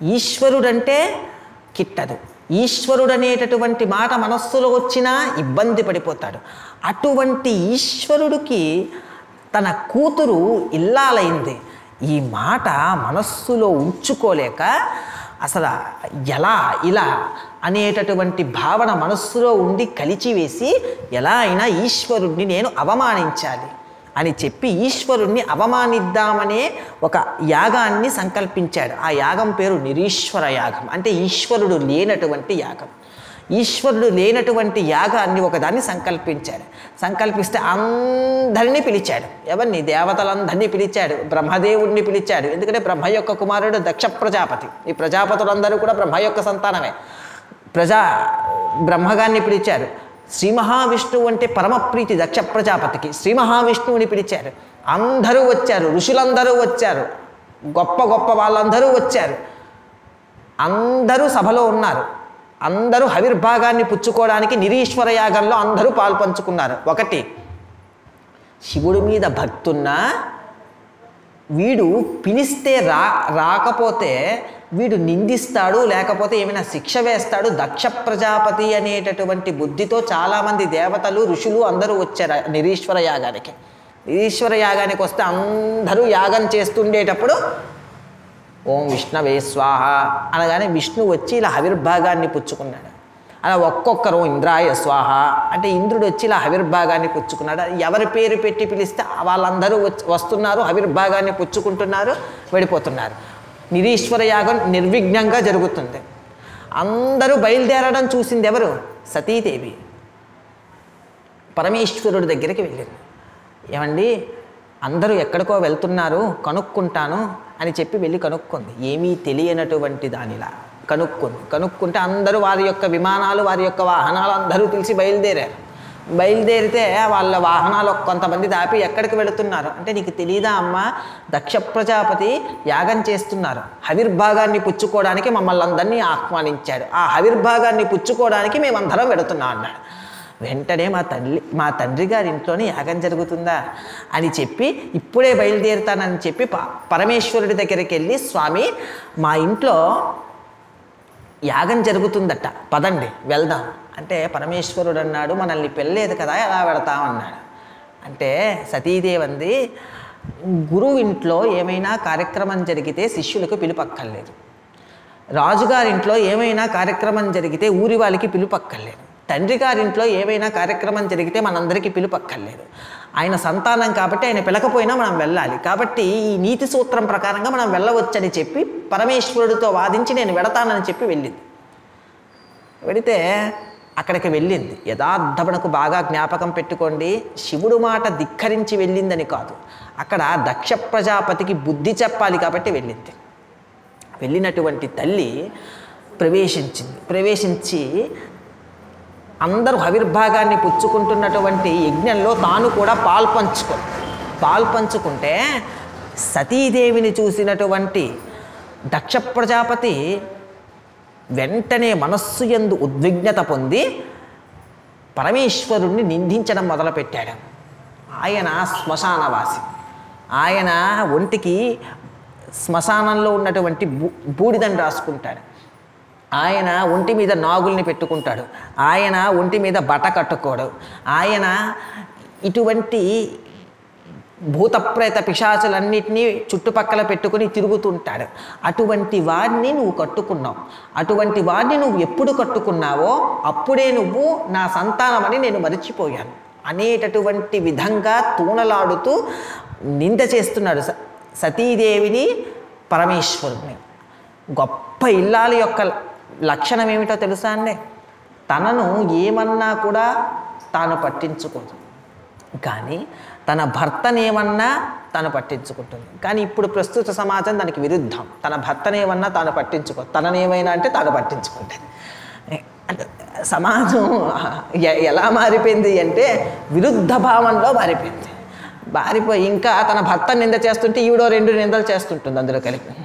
ఈశ్వరుడంటే కిట్టదు ఈశ్వరుడు అనేటటువంటి మాట మనస్సులో వచ్చినా ఇబ్బంది పడిపోతాడు అటువంటి ఈశ్వరుడికి తన కూతురు ఇల్లాలైంది ఈ మాట మనస్సులో ఉంచుకోలేక అసలు ఎలా ఇలా అనేటటువంటి భావన మనస్సులో ఉండి కలిచివేసి ఎలా అయినా ఈశ్వరుణ్ణి నేను అవమానించాలి అని చెప్పి ఈశ్వరుణ్ణి అవమానిద్దామనే ఒక యాగాన్ని సంకల్పించాడు ఆ యాగం పేరు నిరీశ్వర యాగం అంటే ఈశ్వరుడు లేనటువంటి యాగం ఈశ్వరుడు లేనటువంటి యాగాన్ని ఒకదాన్ని సంకల్పించాడు సంకల్పిస్తే అందరినీ పిలిచాడు ఎవరిని దేవతలందరినీ పిలిచాడు బ్రహ్మదేవుడిని పిలిచాడు ఎందుకంటే బ్రహ్మ యొక్క కుమారుడు దక్ష ప్రజాపతి ఈ ప్రజాపతులందరూ కూడా బ్రహ్మ యొక్క సంతానమే ప్రజా బ్రహ్మగాన్ని పిలిచారు శ్రీ మహావిష్ణువు అంటే పరమప్రీతి దక్ష ప్రజాపతికి శ్రీ మహావిష్ణువుని పిలిచారు అందరూ వచ్చారు ఋషులందరూ వచ్చారు గొప్ప గొప్ప వాళ్ళందరూ వచ్చారు అందరూ సభలో ఉన్నారు అందరూ హవిర్భాగాన్ని పుచ్చుకోవడానికి నిరీశ్వర యాగంలో అందరూ పాల్పంచుకున్నారు ఒకటి శివుడి మీద భక్తున్నా వీడు పిలిస్తే రా రాకపోతే వీడు నిందిస్తాడు లేకపోతే ఏమైనా శిక్ష వేస్తాడు దక్ష ప్రజాపతి అనేటటువంటి బుద్ధితో చాలామంది దేవతలు ఋషులు అందరూ వచ్చారు ఆ నిరీశ్వర యాగానికి నిరీశ్వర యాగానికి వస్తే అందరూ యాగం చేస్తుండేటప్పుడు ఓం విష్ణవే స్వాహ అనగానే విష్ణు వచ్చి ఇలా హవిర్భాగాన్ని పుచ్చుకున్నాడు అలా ఒక్కొక్కరు ఇంద్రాయ స్వాహ అంటే ఇంద్రుడు వచ్చి ఇలా హవిర్భాగాన్ని పుచ్చుకున్నాడు ఎవరి పేరు పెట్టి పిలిస్తే వాళ్ళందరూ వచ్చి వస్తున్నారు హవిర్భాగాన్ని పుచ్చుకుంటున్నారు వెళ్ళిపోతున్నారు నిరీశ్వర యాగం నిర్విఘ్నంగా జరుగుతుంది అందరూ బయలుదేరడం చూసింది ఎవరు సతీదేవి పరమేశ్వరుడి దగ్గరికి వెళ్ళింది ఏమండి అందరూ ఎక్కడికో వెళ్తున్నారు కనుక్కుంటాను అని చెప్పి వెళ్ళి కనుక్కుంది ఏమీ తెలియనటువంటి దానిలా కనుక్కుంది కనుక్కుంటే అందరూ వారి యొక్క విమానాలు వారి యొక్క వాహనాలు అందరూ తెలిసి బయలుదేరారు బయలుదేరితే వాళ్ళ వాహనాలు కొంతమంది దాపి ఎక్కడికి వెళుతున్నారు అంటే నీకు తెలియదా అమ్మ దక్ష ప్రజాపతి యాగం చేస్తున్నారు హవిర్భాగాన్ని పుచ్చుకోవడానికి మమ్మల్ని అందరినీ ఆహ్వానించాడు ఆ హవిర్భాగాన్ని పుచ్చుకోవడానికి మేమందరం వెళుతున్నాం అన్నాడు వెంటనే మా తల్లి మా తండ్రి గారి ఇంట్లోనే యాగం జరుగుతుందా అని చెప్పి ఇప్పుడే బయలుదేరుతానని చెప్పి ప- పరమేశ్వరుడి దగ్గరికి వెళ్ళి స్వామి మా ఇంట్లో యాగం జరుగుతుందట పదండి వెళ్దాం అంటే పరమేశ్వరుడు అన్నాడు మనల్ని పెళ్ళలేదు కదా ఎలా వెళతాం అన్నాడు అంటే సతీదేవంది గురువు ఇంట్లో ఏమైనా కార్యక్రమం జరిగితే శిష్యులకు పిలుపక్కర్లేదు రాజుగారింట్లో ఏమైనా కార్యక్రమం జరిగితే ఊరి వాళ్ళకి పిలుపక్కర్లేదు తండ్రి గారింట్లో ఏమైనా కార్యక్రమం జరిగితే మనందరికీ పిలుపక్కర్లేదు ఆయన సంతానం కాబట్టి ఆయన పిలకపోయినా మనం వెళ్ళాలి కాబట్టి ఈ నీతి సూత్రం ప్రకారంగా మనం వెళ్ళవచ్చని చెప్పి పరమేశ్వరుడితో వాదించి నేను వెడతానని చెప్పి వెళ్ళింది వెడితే అక్కడికి వెళ్ళింది యథార్థమునకు బాగా జ్ఞాపకం పెట్టుకోండి శివుడు మాట ధిక్కరించి వెళ్ళిందని కాదు అక్కడ దక్ష ప్రజాపతికి బుద్ధి చెప్పాలి కాబట్టి వెళ్ళింది వెళ్ళినటువంటి తల్లి ప్రవేశించింది ప్రవేశించి అందరూ హవిర్భాగాన్ని పుచ్చుకుంటున్నటువంటి యజ్ఞంలో తాను కూడా పాల్పంచుకుంది పాల్పంచుకుంటే సతీదేవిని చూసినటువంటి దక్ష ప్రజాపతి వెంటనే మనస్సు యందు ఉద్విగ్నత పొంది పరమేశ్వరుణ్ణి నిందించడం మొదలుపెట్టాడు ఆయన శ్మశానవాసి ఆయన ఒంటికి శ్మశానంలో ఉన్నటువంటి బూ బూడిదని రాసుకుంటాడు ఆయన ఒంటి మీద నాగుల్ని పెట్టుకుంటాడు ఆయన ఒంటి మీద బట్ట కట్టుకోడు ఆయన ఇటువంటి భూతప్రేత పిశాచులన్నిటినీ చుట్టుపక్కల పెట్టుకుని తిరుగుతుంటాడు అటువంటి వాడిని నువ్వు కట్టుకున్నావు అటువంటి వాడిని నువ్వు ఎప్పుడు కట్టుకున్నావో అప్పుడే నువ్వు నా సంతానమని నేను మరిచిపోయాను అనేటటువంటి విధంగా తూణలాడుతూ నింద చేస్తున్నాడు స- సతీదేవిని పరమేశ్వరుని గొప్ప ఇల్లాలి యొక్క లక్షణం ఏమిటో తెలుసా అండి తనను ఏమన్నా కూడా తాను పట్టించుకోదు కానీ తన భర్తనేమన్నా తాను పట్టించుకుంటుంది కానీ ఇప్పుడు ప్రస్తుత సమాజం దానికి విరుద్ధం తన భర్తనేమన్నా తాను పట్టించుకో తననేమైనా అంటే తాను పట్టించుకుంటుంది అంటే సమాజం ఎ- ఎలా మారిపోయింది అంటే విరుద్ధ భావంలో మారిపోయింది మారిపోయి ఇంకా తన భర్త నింద చేస్తుంటే ఈవిడో రెండు నిందలు చేస్తుంటుంది అందులో కలిపి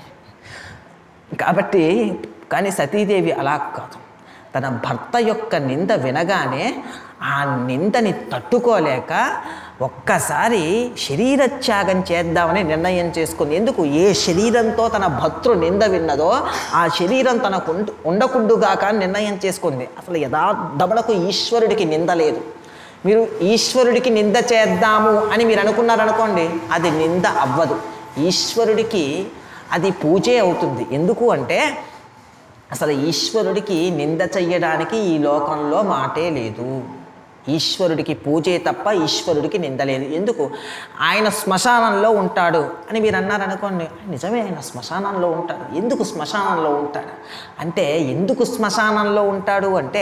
కాబట్టి కానీ సతీదేవి అలా కాదు తన భర్త యొక్క నింద వినగానే ఆ నిందని తట్టుకోలేక ఒక్కసారి శరీరత్యాగం చేద్దామని నిర్ణయం చేసుకుంది ఎందుకు ఏ శరీరంతో తన భర్తృ నింద విన్నదో ఆ శరీరం తనకు ఉండ- ఉండకుండుగాక అని నిర్ణయం చేసుకుంది అసలు యథార్థములకు ఈశ్వరుడికి నింద లేదు మీరు ఈశ్వరుడికి నింద చేద్దాము అని మీరు అనుకున్నారనుకోండి అది నింద అవ్వదు ఈశ్వరుడికి అది పూజే అవుతుంది ఎందుకు అంటే అసలు ఈశ్వరుడికి నింద చెయ్యడానికి ఈ లోకంలో మాటే లేదు ఈశ్వరుడికి పూజే తప్ప ఈశ్వరుడికి నింద లేదు ఎందుకు ఆయన శ్మశానంలో ఉంటాడు అని మీరు అన్నారనుకోండి నిజమే ఆయన శ్మశానంలో ఉంటాడు ఎందుకు శ్మశానంలో ఉంటాడు అంటే ఎందుకు శ్మశానంలో ఉంటాడు అంటే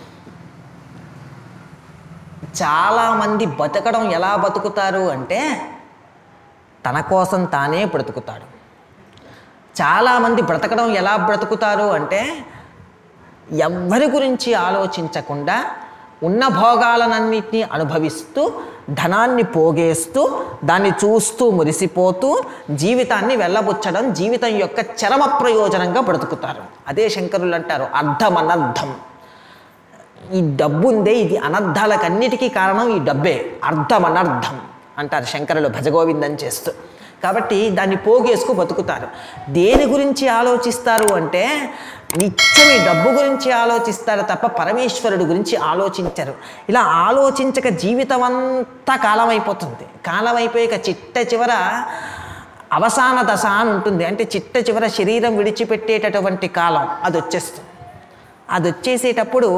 చాలామంది బతకడం ఎలా బతుకుతారు అంటే తన కోసం తానే బ్రతుకుతాడు చాలామంది బ్రతకడం ఎలా బ్రతుకుతారు అంటే ఎవ్వరి గురించి ఆలోచించకుండా ఉన్న భోగాలనన్నింటినీ అనుభవిస్తూ ధనాన్ని పోగేస్తూ దాన్ని చూస్తూ మురిసిపోతూ జీవితాన్ని వెళ్ళబుచ్చడం జీవితం యొక్క చరమ ప్రయోజనంగా బ్రతుకుతారు అదే శంకరులు అంటారు అర్థం అనర్థం ఈ డబ్బు ఉందే ఇది అనర్థాలకన్నిటికీ కారణం ఈ డబ్బే అర్థం అనర్థం అంటారు శంకరులు భజగోవిందం చేస్తూ కాబట్టి దాన్ని పోగేసుకు బతుకుతారు దేని గురించి ఆలోచిస్తారు అంటే నిత్యం ఈ డబ్బు గురించి ఆలోచిస్తారు తప్ప పరమేశ్వరుడు గురించి ఆలోచించరు ఇలా ఆలోచించక జీవితం అంతా కాలం అయిపోతుంది కాలం అయిపోయాక చిట్ట చివర అవసాన దశ అని ఉంటుంది అంటే చిట్ట చివర శరీరం విడిచిపెట్టేటటువంటి కాలం అది వచ్చేస్తుంది అది వచ్చేసేటప్పుడు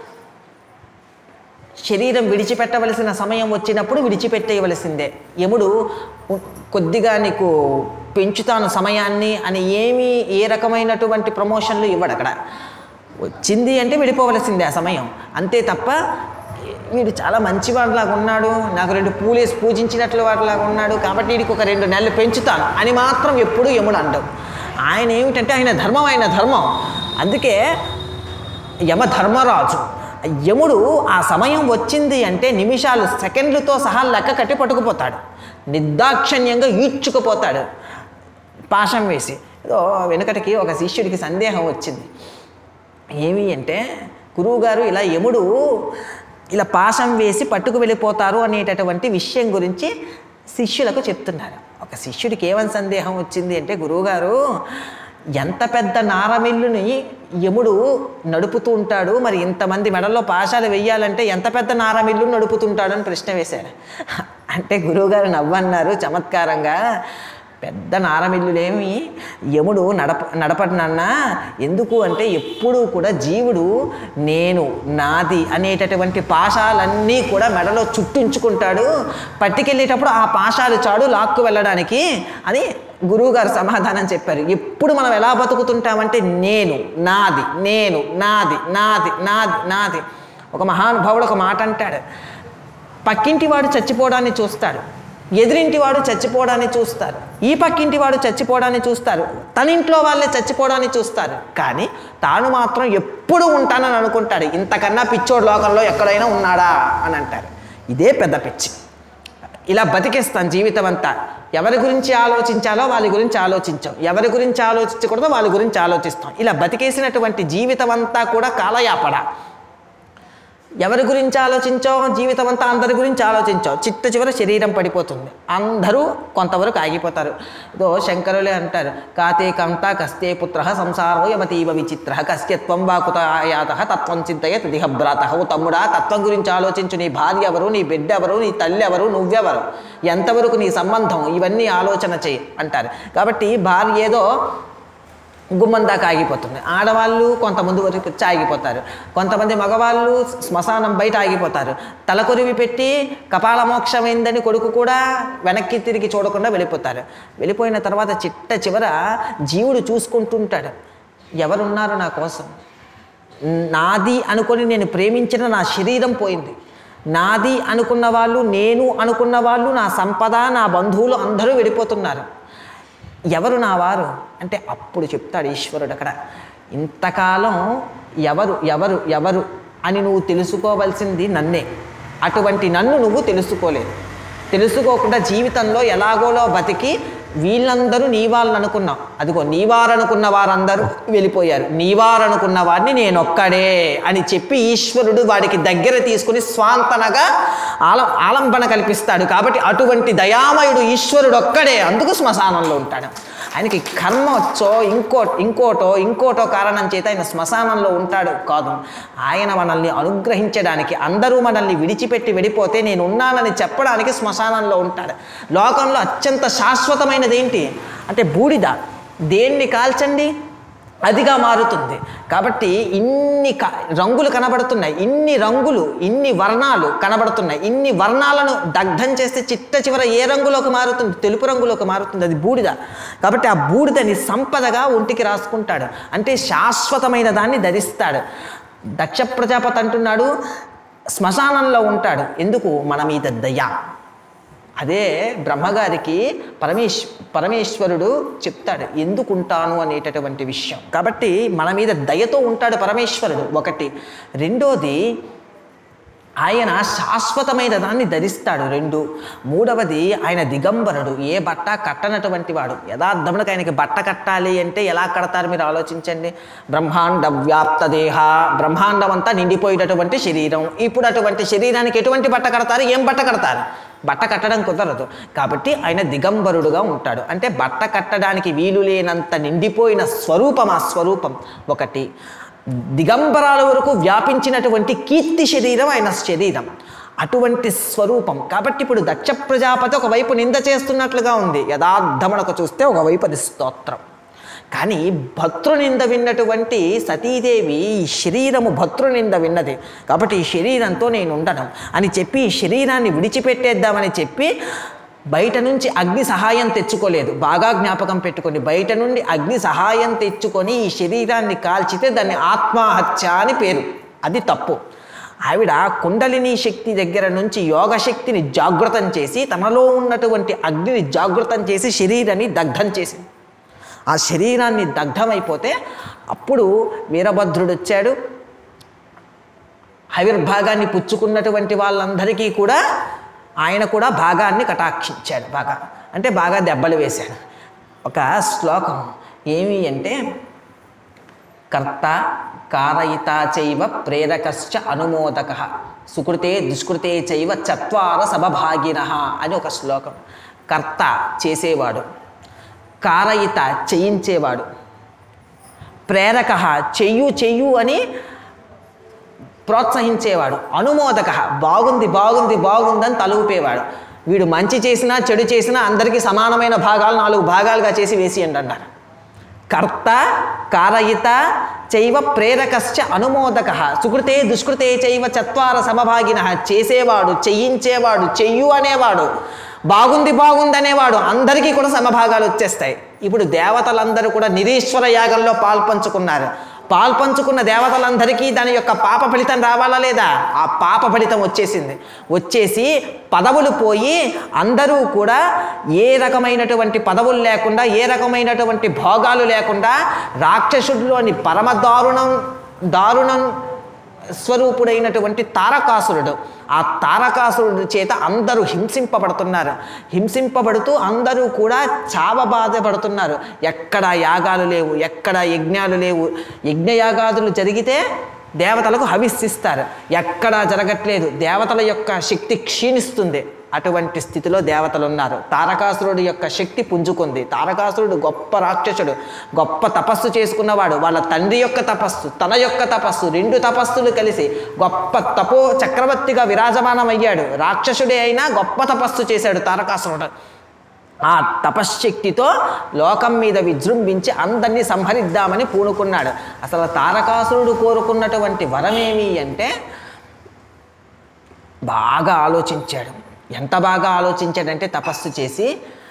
శరీరం విడిచిపెట్టవలసిన సమయం వచ్చినప్పుడు విడిచిపెట్టేయవలసిందే యముడు ఉ- కొద్దిగా నీకు పెంచుతాను సమయాన్ని అని ఏమీ ఏ రకమైనటువంటి ప్రమోషన్లు ఇవ్వడు అక్కడ వచ్చింది అంటే విడిపోవలసిందే ఆ సమయం అంతే తప్ప వీడు చాలా మంచివాడిలాగా ఉన్నాడు నాకు రెండు పూలేసి పూజించినట్లు వాడిలాగా ఉన్నాడు కాబట్టి వీడికి ఒక రెండు నెలలు పెంచుతాను అని మాత్రం ఎప్పుడూ యముడు అండవు ఆయన ఏమిటంటే ఆయన ధర్మం ఆయన ధర్మం అందుకే యమధర్మరాజు యముడు ఆ సమయం వచ్చింది అంటే నిమిషాలు సెకండ్లతో సహా లెక్క కట్టి పట్టుకుపోతాడు నిర్దాక్షణ్యంగా ఈడ్చుకుపోతాడు పాశం వేసి ఏదో వెనుకటికి ఒక శిష్యుడికి సందేహం వచ్చింది ఏమి అంటే గురువుగారు ఇలా యముడు ఇలా పాశం వేసి పట్టుకు వెళ్ళిపోతారు అనేటటువంటి విషయం గురించి శిష్యులకు చెప్తున్నారు ఒక శిష్యుడికి ఏమని సందేహం వచ్చింది అంటే గురువుగారు ఎంత పెద్ద నారమిల్లుని యముడు నడుపుతూ ఉంటాడు మరి ఇంతమంది మెడల్లో పాశాలు వెయ్యాలంటే ఎంత పెద్ద నారమిల్లు నడుపుతుంటాడు అని ప్రశ్న వేశారు అంటే గురువుగారు నవ్వన్నారు చమత్కారంగా పెద్ద నారమిల్లులేమి యముడు నడప నడపడనన్నా ఎందుకు అంటే ఎప్పుడూ కూడా జీవుడు నేను నాది అనేటటువంటి పాశాలన్నీ కూడా మెడలో చుట్టించుకుంటాడు పట్టుకెళ్ళేటప్పుడు ఆ పాశాలు చాడు లాక్కు వెళ్ళడానికి అని గురువుగారు సమాధానం చెప్పారు ఎప్పుడు మనం ఎలా బతుకుతుంటామంటే నేను నాది నేను నాది నాది నాది నాది ఒక మహానుభావుడు ఒక మాట అంటాడు పక్కింటి వాడు చచ్చిపోవడాన్ని చూస్తాడు ఎదురింటి వాడు చచ్చిపోవడాన్ని చూస్తారు ఈ పక్కింటి వాడు చచ్చిపోవడాన్ని చూస్తారు తన ఇంట్లో వాళ్ళే చచ్చిపోవడాన్ని చూస్తారు కానీ తాను మాత్రం ఎప్పుడు ఉంటానని అనుకుంటాడు ఇంతకన్నా పిచ్చోడు లోకంలో ఎక్కడైనా ఉన్నాడా అని అంటారు ఇదే పెద్ద పిచ్చి ఇలా బతికేస్తాం జీవితం అంతా ఎవరి గురించి ఆలోచించాలో వాళ్ళ గురించి ఆలోచించాం ఎవరి గురించి ఆలోచించకూడదో వాళ్ళ గురించి ఆలోచిస్తాం ఇలా బతికేసినటువంటి జీవితం అంతా కూడా కాలయాపడ ఎవరి గురించి ఆలోచించావు జీవితం అంతా అందరి గురించి ఆలోచించావు చిట్ట చివర శరీరం పడిపోతుంది అందరూ కొంతవరకు ఆగిపోతారు ఇదో శంకరులే అంటారు కాతే కంత కస్తే పుత్ర సంసారో యమతీవ విచిత్ర కస్యత్వం వాకుత ఆయాత తత్వం చింతయ తుదిహ భ్రాత ఓ తమ్ముడా తత్వం గురించి ఆలోచించు నీ భార్య ఎవరు నీ బిడ్డ ఎవరు నీ తల్లి ఎవరు నువ్వెవరు ఎంతవరకు నీ సంబంధం ఇవన్నీ ఆలోచన చేయి అంటారు కాబట్టి భార్య ఏదో గుమ్మం దాకా ఆగిపోతుంది ఆడవాళ్ళు కొంతమంది వరకు వచ్చి ఆగిపోతారు కొంతమంది మగవాళ్ళు శ్మశానం బయట ఆగిపోతారు తలకొరివి పెట్టి కపాల మోక్షమైందని కొడుకు కూడా వెనక్కి తిరిగి చూడకుండా వెళ్ళిపోతారు వెళ్ళిపోయిన తర్వాత చిట్ట చివర జీవుడు చూసుకుంటుంటాడు ఎవరున్నారు నా కోసం నాది అనుకొని నేను ప్రేమించిన నా శరీరం పోయింది నాది అనుకున్న వాళ్ళు నేను అనుకున్న వాళ్ళు నా సంపద నా బంధువులు అందరూ వెళ్ళిపోతున్నారు ఎవరు నా వారు అంటే అప్పుడు చెప్తాడు ఈశ్వరుడు అక్కడ ఇంతకాలం ఎవరు ఎవరు ఎవరు అని నువ్వు తెలుసుకోవలసింది నన్నే అటువంటి నన్ను నువ్వు తెలుసుకోలేదు తెలుసుకోకుండా జీవితంలో ఎలాగోలో బతికి వీళ్ళందరూ నీ వాళ్ళు అనుకున్నాం అదిగో నీవారనుకున్న వారందరూ వెళ్ళిపోయారు నీవారనుకున్న వారిని నేనొక్కడే అని చెప్పి ఈశ్వరుడు వాడికి దగ్గర తీసుకుని స్వాంతనగా ఆల ఆలంబన కల్పిస్తాడు కాబట్టి అటువంటి దయామయుడు ఈశ్వరుడు ఒక్కడే అందుకు శ్మశానంలో ఉంటాడు ఆయనకి కర్మ వచ్చో ఇంకో ఇంకోటో ఇంకోటో కారణం చేత ఆయన శ్మశానంలో ఉంటాడు కాదు ఆయన మనల్ని అనుగ్రహించడానికి అందరూ మనల్ని విడిచిపెట్టి వెళ్ళిపోతే నేను ఉన్నానని చెప్పడానికి శ్మశానంలో ఉంటాడు లోకంలో అత్యంత శాశ్వతమైనది ఏంటి అంటే బూడిద దేన్ని కాల్చండి అదిగా మారుతుంది కాబట్టి ఇన్ని క రంగులు కనబడుతున్నాయి ఇన్ని రంగులు ఇన్ని వర్ణాలు కనబడుతున్నాయి ఇన్ని వర్ణాలను దగ్ధం చేస్తే చిట్ట చివర ఏ రంగులోకి మారుతుంది తెలుపు రంగులోకి మారుతుంది అది బూడిద కాబట్టి ఆ బూడిదని సంపదగా ఒంటికి రాసుకుంటాడు అంటే శాశ్వతమైన దాన్ని ధరిస్తాడు దక్ష ప్రజాపతి అంటున్నాడు శ్మశానంలో ఉంటాడు ఎందుకు మన మీద దయ అదే బ్రహ్మగారికి పరమేశ్ పరమేశ్వరుడు చెప్తాడు ఎందుకుంటాను అనేటటువంటి విషయం కాబట్టి మన మీద దయతో ఉంటాడు పరమేశ్వరుడు ఒకటి రెండోది ఆయన శాశ్వతమైన దాన్ని ధరిస్తాడు రెండు మూడవది ఆయన దిగంబరుడు ఏ బట్ట కట్టనటువంటి వాడు యథార్థమునకు ఆయనకి బట్ట కట్టాలి అంటే ఎలా కడతారు మీరు ఆలోచించండి బ్రహ్మాండ వ్యాప్త దేహ బ్రహ్మాండం అంతా నిండిపోయేటటువంటి శరీరం ఇప్పుడు అటువంటి శరీరానికి ఎటువంటి బట్ట కడతారు ఏం బట్ట కడతారు బట్ట కట్టడం కుదరదు కాబట్టి ఆయన దిగంబరుడుగా ఉంటాడు అంటే బట్ట కట్టడానికి వీలు లేనంత నిండిపోయిన స్వరూపం ఆ స్వరూపం ఒకటి దిగంబరాల వరకు వ్యాపించినటువంటి కీర్తి శరీరం ఆయన శరీరం అటువంటి స్వరూపం కాబట్టి ఇప్పుడు దక్ష ప్రజాపతి ఒకవైపు నింద చేస్తున్నట్లుగా ఉంది యథార్థమునకు చూస్తే ఒకవైపు అది స్తోత్రం కానీ భద్రునింద విన్నటువంటి సతీదేవి ఈ శరీరము భద్రునింద విన్నది కాబట్టి ఈ శరీరంతో నేను ఉండను అని చెప్పి ఈ శరీరాన్ని విడిచిపెట్టేద్దామని చెప్పి బయట నుంచి అగ్ని సహాయం తెచ్చుకోలేదు బాగా జ్ఞాపకం పెట్టుకొని బయట నుండి అగ్ని సహాయం తెచ్చుకొని ఈ శరీరాన్ని కాల్చితే దాన్ని ఆత్మహత్య అని పేరు అది తప్పు ఆవిడ కుండలిని శక్తి దగ్గర నుంచి యోగ శక్తిని జాగృతం చేసి తనలో ఉన్నటువంటి అగ్నిని జాగృతం చేసి శరీరాన్ని దగ్ధం చేసింది ఆ శరీరాన్ని దగ్ధమైపోతే అప్పుడు వీరభద్రుడు వచ్చాడు ఆవిర్భాగాన్ని పుచ్చుకున్నటువంటి వాళ్ళందరికీ కూడా ఆయన కూడా భాగాన్ని కటాక్షించాడు బాగా అంటే బాగా దెబ్బలు వేశాడు ఒక శ్లోకం ఏమి అంటే కర్త కారయిత చైవ ప్రేరకశ్చ అనుమోదక సుకృతే దుష్కృతే చైవ చత్వార సమభాగిన అని ఒక శ్లోకం కర్త చేసేవాడు కారయిత చేయించేవాడు ప్రేరక చెయ్యు చెయ్యు అని ప్రోత్సహించేవాడు అనుమోదక బాగుంది బాగుంది బాగుందని తలుపేవాడు వీడు మంచి చేసినా చెడు చేసినా అందరికీ సమానమైన భాగాలు నాలుగు భాగాలుగా చేసి వేసియండి అన్నారు కర్త కారయిత చైవ ప్రేరకశ్చ అనుమోదక సుకృతే దుష్కృతే చైవ చత్వార సమభాగిన చేసేవాడు చెయ్యించేవాడు చెయ్యు అనేవాడు బాగుంది బాగుంది అనేవాడు అందరికీ కూడా సమభాగాలు వచ్చేస్తాయి ఇప్పుడు దేవతలందరూ కూడా నిరీశ్వర యాగంలో పాల్పంచుకున్నారు పాల్పంచుకున్న దేవతలందరికీ దాని యొక్క పాప ఫలితం రావాలా లేదా ఆ పాప ఫలితం వచ్చేసింది వచ్చేసి పదవులు పోయి అందరూ కూడా ఏ రకమైనటువంటి పదవులు లేకుండా ఏ రకమైనటువంటి భోగాలు లేకుండా రాక్షసుడిలోని పరమ దారుణం దారుణం స్వరూపుడైనటువంటి తారకాసురుడు ఆ తారకాసురుడి చేత అందరూ హింసింపబడుతున్నారు హింసింపబడుతూ అందరూ కూడా చావబాధపడుతున్నారు ఎక్కడ యాగాలు లేవు ఎక్కడ యజ్ఞాలు లేవు యజ్ఞయాగాదులు జరిగితే దేవతలకు హవిస్సిస్తారు ఎక్కడా జరగట్లేదు దేవతల యొక్క శక్తి క్షీణిస్తుంది అటువంటి స్థితిలో దేవతలు ఉన్నారు తారకాసురుడు యొక్క శక్తి పుంజుకుంది తారకాసురుడు గొప్ప రాక్షసుడు గొప్ప తపస్సు చేసుకున్నవాడు వాళ్ళ తండ్రి యొక్క తపస్సు తన యొక్క తపస్సు రెండు తపస్సులు కలిసి గొప్ప తపో చక్రవర్తిగా విరాజమానమయ్యాడు రాక్షసుడే అయినా గొప్ప తపస్సు చేశాడు తారకాసురుడు ఆ తపశ్శక్తితో లోకం మీద విజృంభించి అందరినీ సంహరిద్దామని పూనుకున్నాడు అసలు తారకాసురుడు కోరుకున్నటువంటి వరమేమి అంటే బాగా ఆలోచించాడు ఎంత బాగా ఆలోచించాడంటే తపస్సు చేసి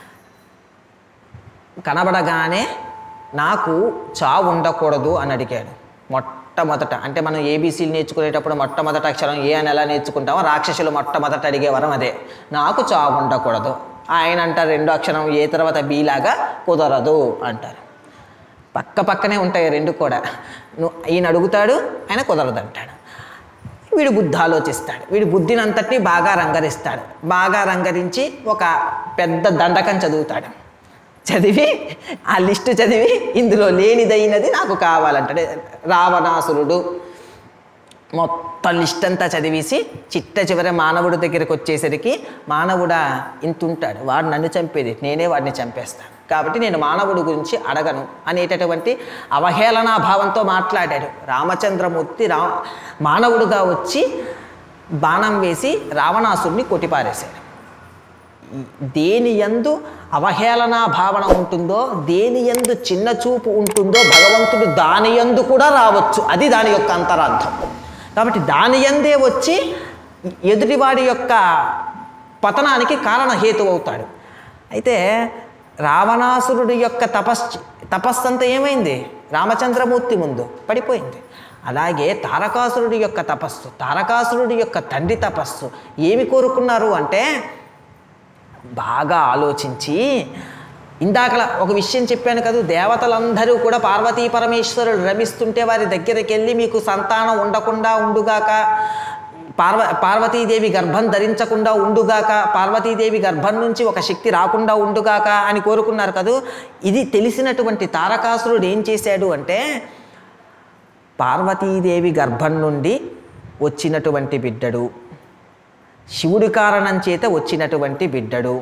కనబడగానే నాకు చావు ఉండకూడదు అని అడిగాడు మొట్టమొదట అంటే మనం ఏబీసీలు నేర్చుకునేటప్పుడు మొట్టమొదట అక్షరం ఏ అని ఎలా నేర్చుకుంటామో రాక్షసులు మొట్టమొదట అడిగే వరం అదే నాకు చావు ఉండకూడదు ఆయన అంటారు రెండో అక్షరం ఏ తర్వాత బి లాగా కుదరదు అంటారు పక్క పక్కనే ఉంటాయి రెండు కూడా నువ్వు ఈయన అడుగుతాడు ఆయన కుదరదు అంటాడు వీడు బుద్ధి ఆలోచిస్తాడు వీడి బుద్ధిని అంతటినీ బాగా రంగరిస్తాడు బాగా రంగరించి ఒక పెద్ద దండకం చదువుతాడు చదివి ఆ లిస్టు చదివి ఇందులో లేనిదైనది నాకు కావాలంటాడు రావణాసురుడు మొత్తం లిస్ట్ అంతా చదివేసి చిట్ట చివర మానవుడి దగ్గరికి వచ్చేసరికి మానవుడా ఇంత ఉంటాడు వాడు నన్ను చంపేది నేనే వాడిని చంపేస్తాను కాబట్టి నేను మానవుడి గురించి అడగను అనేటటువంటి అవహేళనా భావంతో మాట్లాడాడు రామచంద్రమూర్తి రా మానవుడుగా వచ్చి బాణం వేసి రావణాసుడిని కొట్టిపారేశాడు దేని యందు అవహేళనా భావన ఉంటుందో దేని యందు చిన్న చూపు ఉంటుందో భగవంతుడు దాని యందు కూడా రావచ్చు అది దాని యొక్క అంతరార్థం కాబట్టి దాని యందే వచ్చి ఎదుటివాడి యొక్క పతనానికి కారణహేతు అవుతాడు అయితే రావణాసురుడి యొక్క తపస్ తపస్సంతా ఏమైంది రామచంద్రమూర్తి ముందు పడిపోయింది అలాగే తారకాసురుడి యొక్క తపస్సు తారకాసురుడి యొక్క తండ్రి తపస్సు ఏమి కోరుకున్నారు అంటే బాగా ఆలోచించి ఇందాకలా ఒక విషయం చెప్పాను కదా దేవతలందరూ కూడా పార్వతీ పరమేశ్వరుడు రమిస్తుంటే వారి దగ్గరికి వెళ్ళి మీకు సంతానం ఉండకుండా ఉండుగాక పార్వ పార్వతీదేవి గర్భం ధరించకుండా ఉండుగాక పార్వతీదేవి గర్భం నుంచి ఒక శక్తి రాకుండా ఉండుగాక అని కోరుకున్నారు కదూ ఇది తెలిసినటువంటి తారకాసురుడు ఏం చేశాడు అంటే పార్వతీదేవి గర్భం నుండి వచ్చినటువంటి బిడ్డడు శివుడి కారణం చేత వచ్చినటువంటి బిడ్డడు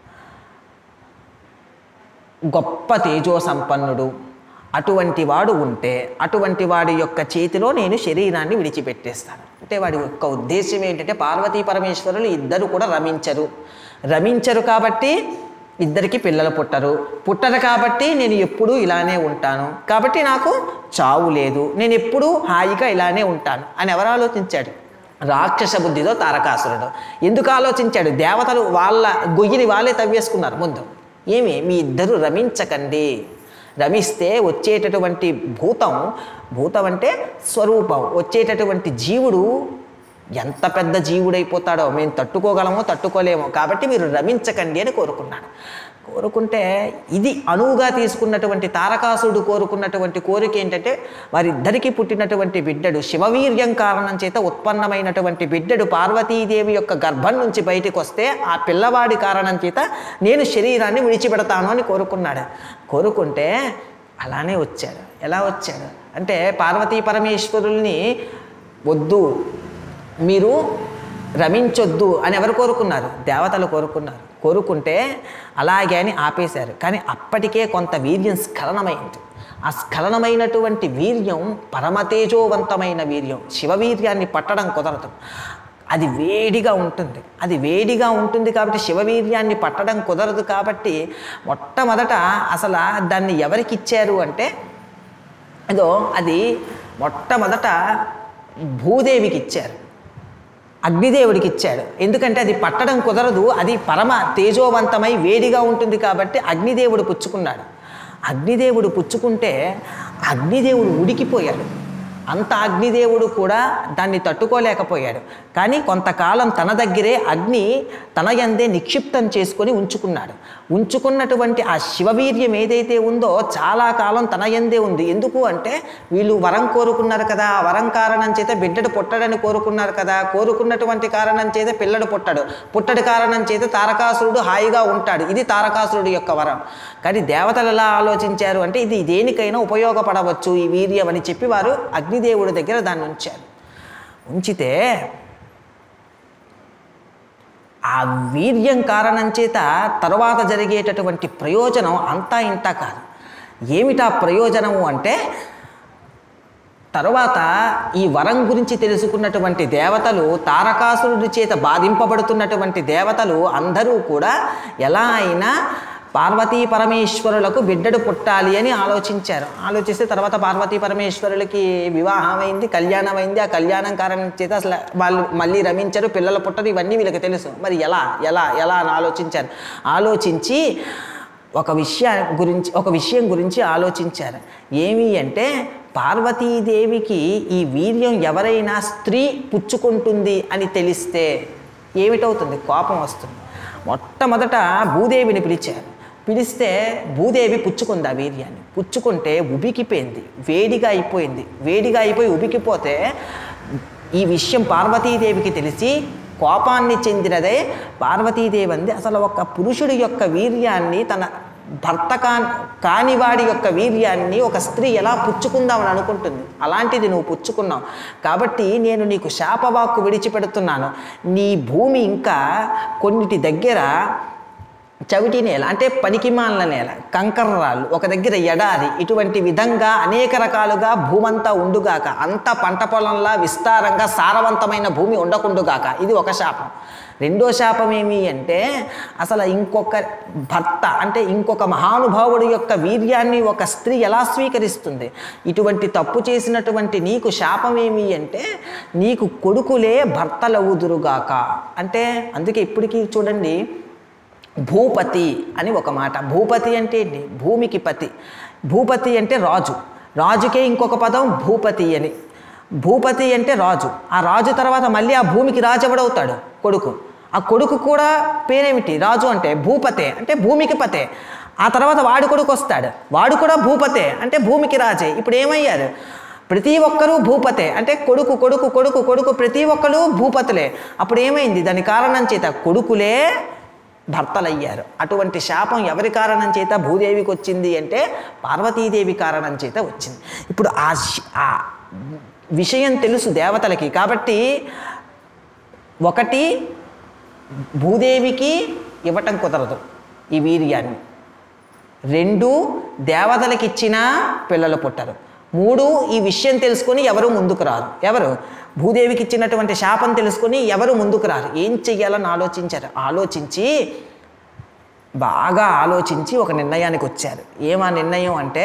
గొప్ప తేజో సంపన్నుడు అటువంటి వాడు ఉంటే అటువంటి వాడి యొక్క చేతిలో నేను శరీరాన్ని విడిచిపెట్టేస్తాను అంటే వాడి యొక్క ఉద్దేశం ఏంటంటే పార్వతీ పరమేశ్వరులు ఇద్దరు కూడా రమించరు రమించరు కాబట్టి ఇద్దరికి పిల్లలు పుట్టరు పుట్టరు కాబట్టి నేను ఎప్పుడూ ఇలానే ఉంటాను కాబట్టి నాకు చావు లేదు నేను ఎప్పుడూ హాయిగా ఇలానే ఉంటాను అని ఎవరు ఆలోచించాడు రాక్షస బుద్ధితో తారకాసురుడు ఎందుకు ఆలోచించాడు దేవతలు వాళ్ళ గొయ్యిని వాళ్ళే తవ్వేసుకున్నారు ముందు ఏమి మీ ఇద్దరు రమించకండి రమిస్తే వచ్చేటటువంటి భూతం భూతం అంటే స్వరూపం వచ్చేటటువంటి జీవుడు ఎంత పెద్ద జీవుడైపోతాడో మేము తట్టుకోగలమో తట్టుకోలేమో కాబట్టి మీరు రమించకండి అని కోరుకున్నాడు కోరుకుంటే ఇది అనువుగా తీసుకున్నటువంటి తారకాసుడు కోరుకున్నటువంటి కోరిక ఏంటంటే వారిద్దరికీ పుట్టినటువంటి బిడ్డడు శివవీర్యం కారణం చేత ఉత్పన్నమైనటువంటి బిడ్డడు పార్వతీదేవి యొక్క గర్భం నుంచి బయటకు వస్తే ఆ పిల్లవాడి కారణం చేత నేను శరీరాన్ని విడిచిపెడతాను అని కోరుకున్నాడు కోరుకుంటే అలానే వచ్చాడు ఎలా వచ్చాడు అంటే పార్వతీ పరమేశ్వరుల్ని వద్దు మీరు రమించొద్దు అని ఎవరు కోరుకున్నారు దేవతలు కోరుకున్నారు కోరుకుంటే అలాగే అని ఆపేశారు కానీ అప్పటికే కొంత వీర్యం స్ఖలనమైంది ఆ స్ఖలనమైనటువంటి వీర్యం పరమతేజోవంతమైన వీర్యం శివవీర్యాన్ని పట్టడం కుదరదు అది వేడిగా ఉంటుంది అది వేడిగా ఉంటుంది కాబట్టి శివవీర్యాన్ని పట్టడం కుదరదు కాబట్టి మొట్టమొదట అసలు దాన్ని ఎవరికి ఇచ్చారు అంటే అదో అది మొట్టమొదట భూదేవికి ఇచ్చారు అగ్నిదేవుడికి ఇచ్చాడు ఎందుకంటే అది పట్టడం కుదరదు అది పరమ తేజోవంతమై వేడిగా ఉంటుంది కాబట్టి అగ్నిదేవుడు పుచ్చుకున్నాడు అగ్నిదేవుడు పుచ్చుకుంటే అగ్నిదేవుడు ఉడికిపోయాడు అంత అగ్నిదేవుడు కూడా దాన్ని తట్టుకోలేకపోయాడు కానీ కొంతకాలం తన దగ్గరే అగ్ని తన యందే నిక్షిప్తం చేసుకొని ఉంచుకున్నాడు ఉంచుకున్నటువంటి ఆ శివవీర్యం ఏదైతే ఉందో చాలా కాలం తన యందే ఉంది ఎందుకు అంటే వీళ్ళు వరం కోరుకున్నారు కదా ఆ వరం కారణం చేత బిడ్డడు పుట్టడని కోరుకున్నారు కదా కోరుకున్నటువంటి కారణం చేత పిల్లడు పుట్టడు పుట్టడి కారణం చేత తారకాసురుడు హాయిగా ఉంటాడు ఇది తారకాసురుడు యొక్క వరం కానీ దేవతలు ఎలా ఆలోచించారు అంటే ఇది దేనికైనా ఉపయోగపడవచ్చు ఈ వీర్యం అని చెప్పి వారు అగ్నిదేవుడి దగ్గర దాన్ని ఉంచారు ఉంచితే ఆ వీర్యం కారణం చేత తర్వాత జరిగేటటువంటి ప్రయోజనం అంతా ఇంత కాదు ఏమిటా ప్రయోజనము అంటే తరువాత ఈ వరం గురించి తెలుసుకున్నటువంటి దేవతలు తారకాసురుడి చేత బాధింపబడుతున్నటువంటి దేవతలు అందరూ కూడా ఎలా అయినా పార్వతీ పరమేశ్వరులకు బిడ్డడు పుట్టాలి అని ఆలోచించారు ఆలోచిస్తే తర్వాత పార్వతీ పరమేశ్వరులకి వివాహం అయింది కళ్యాణం అయింది ఆ కళ్యాణం కారణం చేత అసలు వాళ్ళు మళ్ళీ రమించరు పిల్లలు పుట్టరు ఇవన్నీ వీళ్ళకి తెలుసు మరి ఎలా ఎలా ఎలా అని ఆలోచించారు ఆలోచించి ఒక విషయం గురించి ఒక విషయం గురించి ఆలోచించారు ఏమి అంటే పార్వతీదేవికి ఈ వీర్యం ఎవరైనా స్త్రీ పుచ్చుకుంటుంది అని తెలిస్తే ఏమిటవుతుంది కోపం వస్తుంది మొట్టమొదట భూదేవిని పిలిచారు పిలిస్తే భూదేవి పుచ్చుకుంది ఆ వీర్యాన్ని పుచ్చుకుంటే ఉబికిపోయింది వేడిగా అయిపోయింది వేడిగా అయిపోయి ఉబికిపోతే ఈ విషయం పార్వతీదేవికి తెలిసి కోపాన్ని చెందినదే పార్వతీదేవి అంది అసలు ఒక పురుషుడి యొక్క వీర్యాన్ని తన భర్త కా కాని వాడి యొక్క వీర్యాన్ని ఒక స్త్రీ ఎలా పుచ్చుకుందామని అనుకుంటుంది అలాంటిది నువ్వు పుచ్చుకున్నావు కాబట్టి నేను నీకు శాపవాక్కు విడిచిపెడుతున్నాను నీ భూమి ఇంకా కొన్నిటి దగ్గర చవిటి నేల అంటే పనికిమాలిన నేల కంకర్రాళ్ళు ఒక దగ్గర ఎడారి ఇటువంటి విధంగా అనేక రకాలుగా భూమంతా ఉండుగాక అంత పంట పొలంలా విస్తారంగా సారవంతమైన భూమి ఉండకుండుగాక ఇది ఒక శాపం రెండో శాపం ఏమి అంటే అసలు ఇంకొక భర్త అంటే ఇంకొక మహానుభావుడు యొక్క వీర్యాన్ని ఒక స్త్రీ ఎలా స్వీకరిస్తుంది ఇటువంటి తప్పు చేసినటువంటి నీకు శాపం ఏమి అంటే నీకు కొడుకులే భర్తలవుదురుగాక అంటే అందుకే ఇప్పటికీ చూడండి భూపతి అని ఒక మాట భూపతి అంటే ఏంటి భూమికి పతి భూపతి అంటే రాజు రాజుకే ఇంకొక పదం భూపతి అని భూపతి అంటే రాజు ఆ రాజు తర్వాత మళ్ళీ ఆ భూమికి రాజు ఎవడవుతాడు కొడుకు ఆ కొడుకు కూడా పేరేమిటి రాజు అంటే భూపతే అంటే భూమికి పతే ఆ తర్వాత వాడి కొడుకు వస్తాడు వాడు కూడా భూపతే అంటే భూమికి రాజే ఇప్పుడు ఏమయ్యారు ప్రతి ఒక్కరూ భూపతే అంటే కొడుకు కొడుకు కొడుకు కొడుకు ప్రతి ఒక్కరు భూపతులే అప్పుడు ఏమైంది దాని కారణం చేత కొడుకులే భర్తలయ్యారు అటువంటి శాపం ఎవరి కారణం చేత భూదేవికి వచ్చింది అంటే పార్వతీదేవి కారణం చేత వచ్చింది ఇప్పుడు ఆ శ- ఆ విషయం తెలుసు దేవతలకి కాబట్టి ఒకటి భూదేవికి ఇవ్వటం కుదరదు ఈ వీర్యాన్ని రెండు దేవతలకు ఇచ్చినా పిల్లలు పుట్టరు మూడు ఈ విషయం తెలుసుకొని ఎవరు ముందుకు రారు ఎవరు భూదేవికి ఇచ్చినటువంటి శాపం తెలుసుకొని ఎవరు ముందుకు రారు ఏం చెయ్యాలని ఆలోచించారు ఆలోచించి బాగా ఆలోచించి ఒక నిర్ణయానికి వచ్చారు ఏమా నిర్ణయం అంటే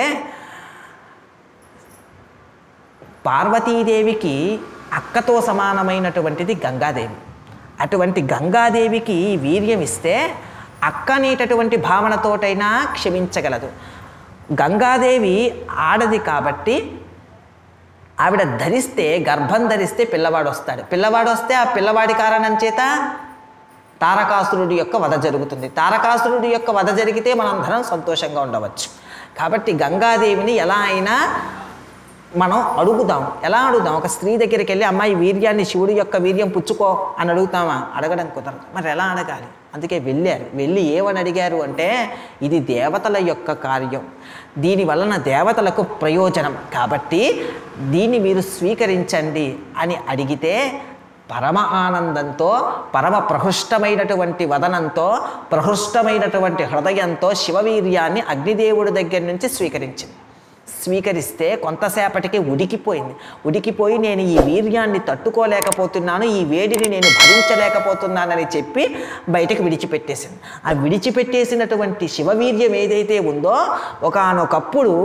పార్వతీదేవికి అక్కతో సమానమైనటువంటిది గంగాదేవి అటువంటి గంగాదేవికి వీర్యం ఇస్తే అక్క అనేటటువంటి భావనతోటైనా క్షమించగలదు గంగాదేవి ఆడది కాబట్టి ఆవిడ ధరిస్తే గర్భం ధరిస్తే పిల్లవాడు వస్తాడు పిల్లవాడు వస్తే ఆ పిల్లవాడి కారణం చేత తారకాసురుడి యొక్క వధ జరుగుతుంది తారకాసురుడి యొక్క వధ జరిగితే మనందరం సంతోషంగా ఉండవచ్చు కాబట్టి గంగాదేవిని ఎలా అయినా మనం అడుగుదాం ఎలా అడుగుదాం ఒక స్త్రీ దగ్గరికి వెళ్ళి అమ్మాయి వీర్యాన్ని శివుడి యొక్క వీర్యం పుచ్చుకో అని అడుగుతామా అడగడం కుదరదు మరి ఎలా అడగాలి అందుకే వెళ్ళారు వెళ్ళి ఏమని అడిగారు అంటే ఇది దేవతల యొక్క కార్యం దీని వలన దేవతలకు ప్రయోజనం కాబట్టి దీన్ని మీరు స్వీకరించండి అని అడిగితే పరమ ఆనందంతో పరమ ప్రహృష్టమైనటువంటి వదనంతో ప్రహృష్టమైనటువంటి హృదయంతో శివవీర్యాన్ని అగ్నిదేవుడి దగ్గర నుంచి స్వీకరించింది స్వీకరిస్తే కొంతసేపటికి ఉడికిపోయింది ఉడికిపోయి నేను ఈ వీర్యాన్ని తట్టుకోలేకపోతున్నాను ఈ వేడిని నేను భరించలేకపోతున్నానని చెప్పి బయటకు విడిచిపెట్టేసింది ఆ విడిచిపెట్టేసినటువంటి శివవీర్యం ఏదైతే ఉందో ఒకానొకప్పుడు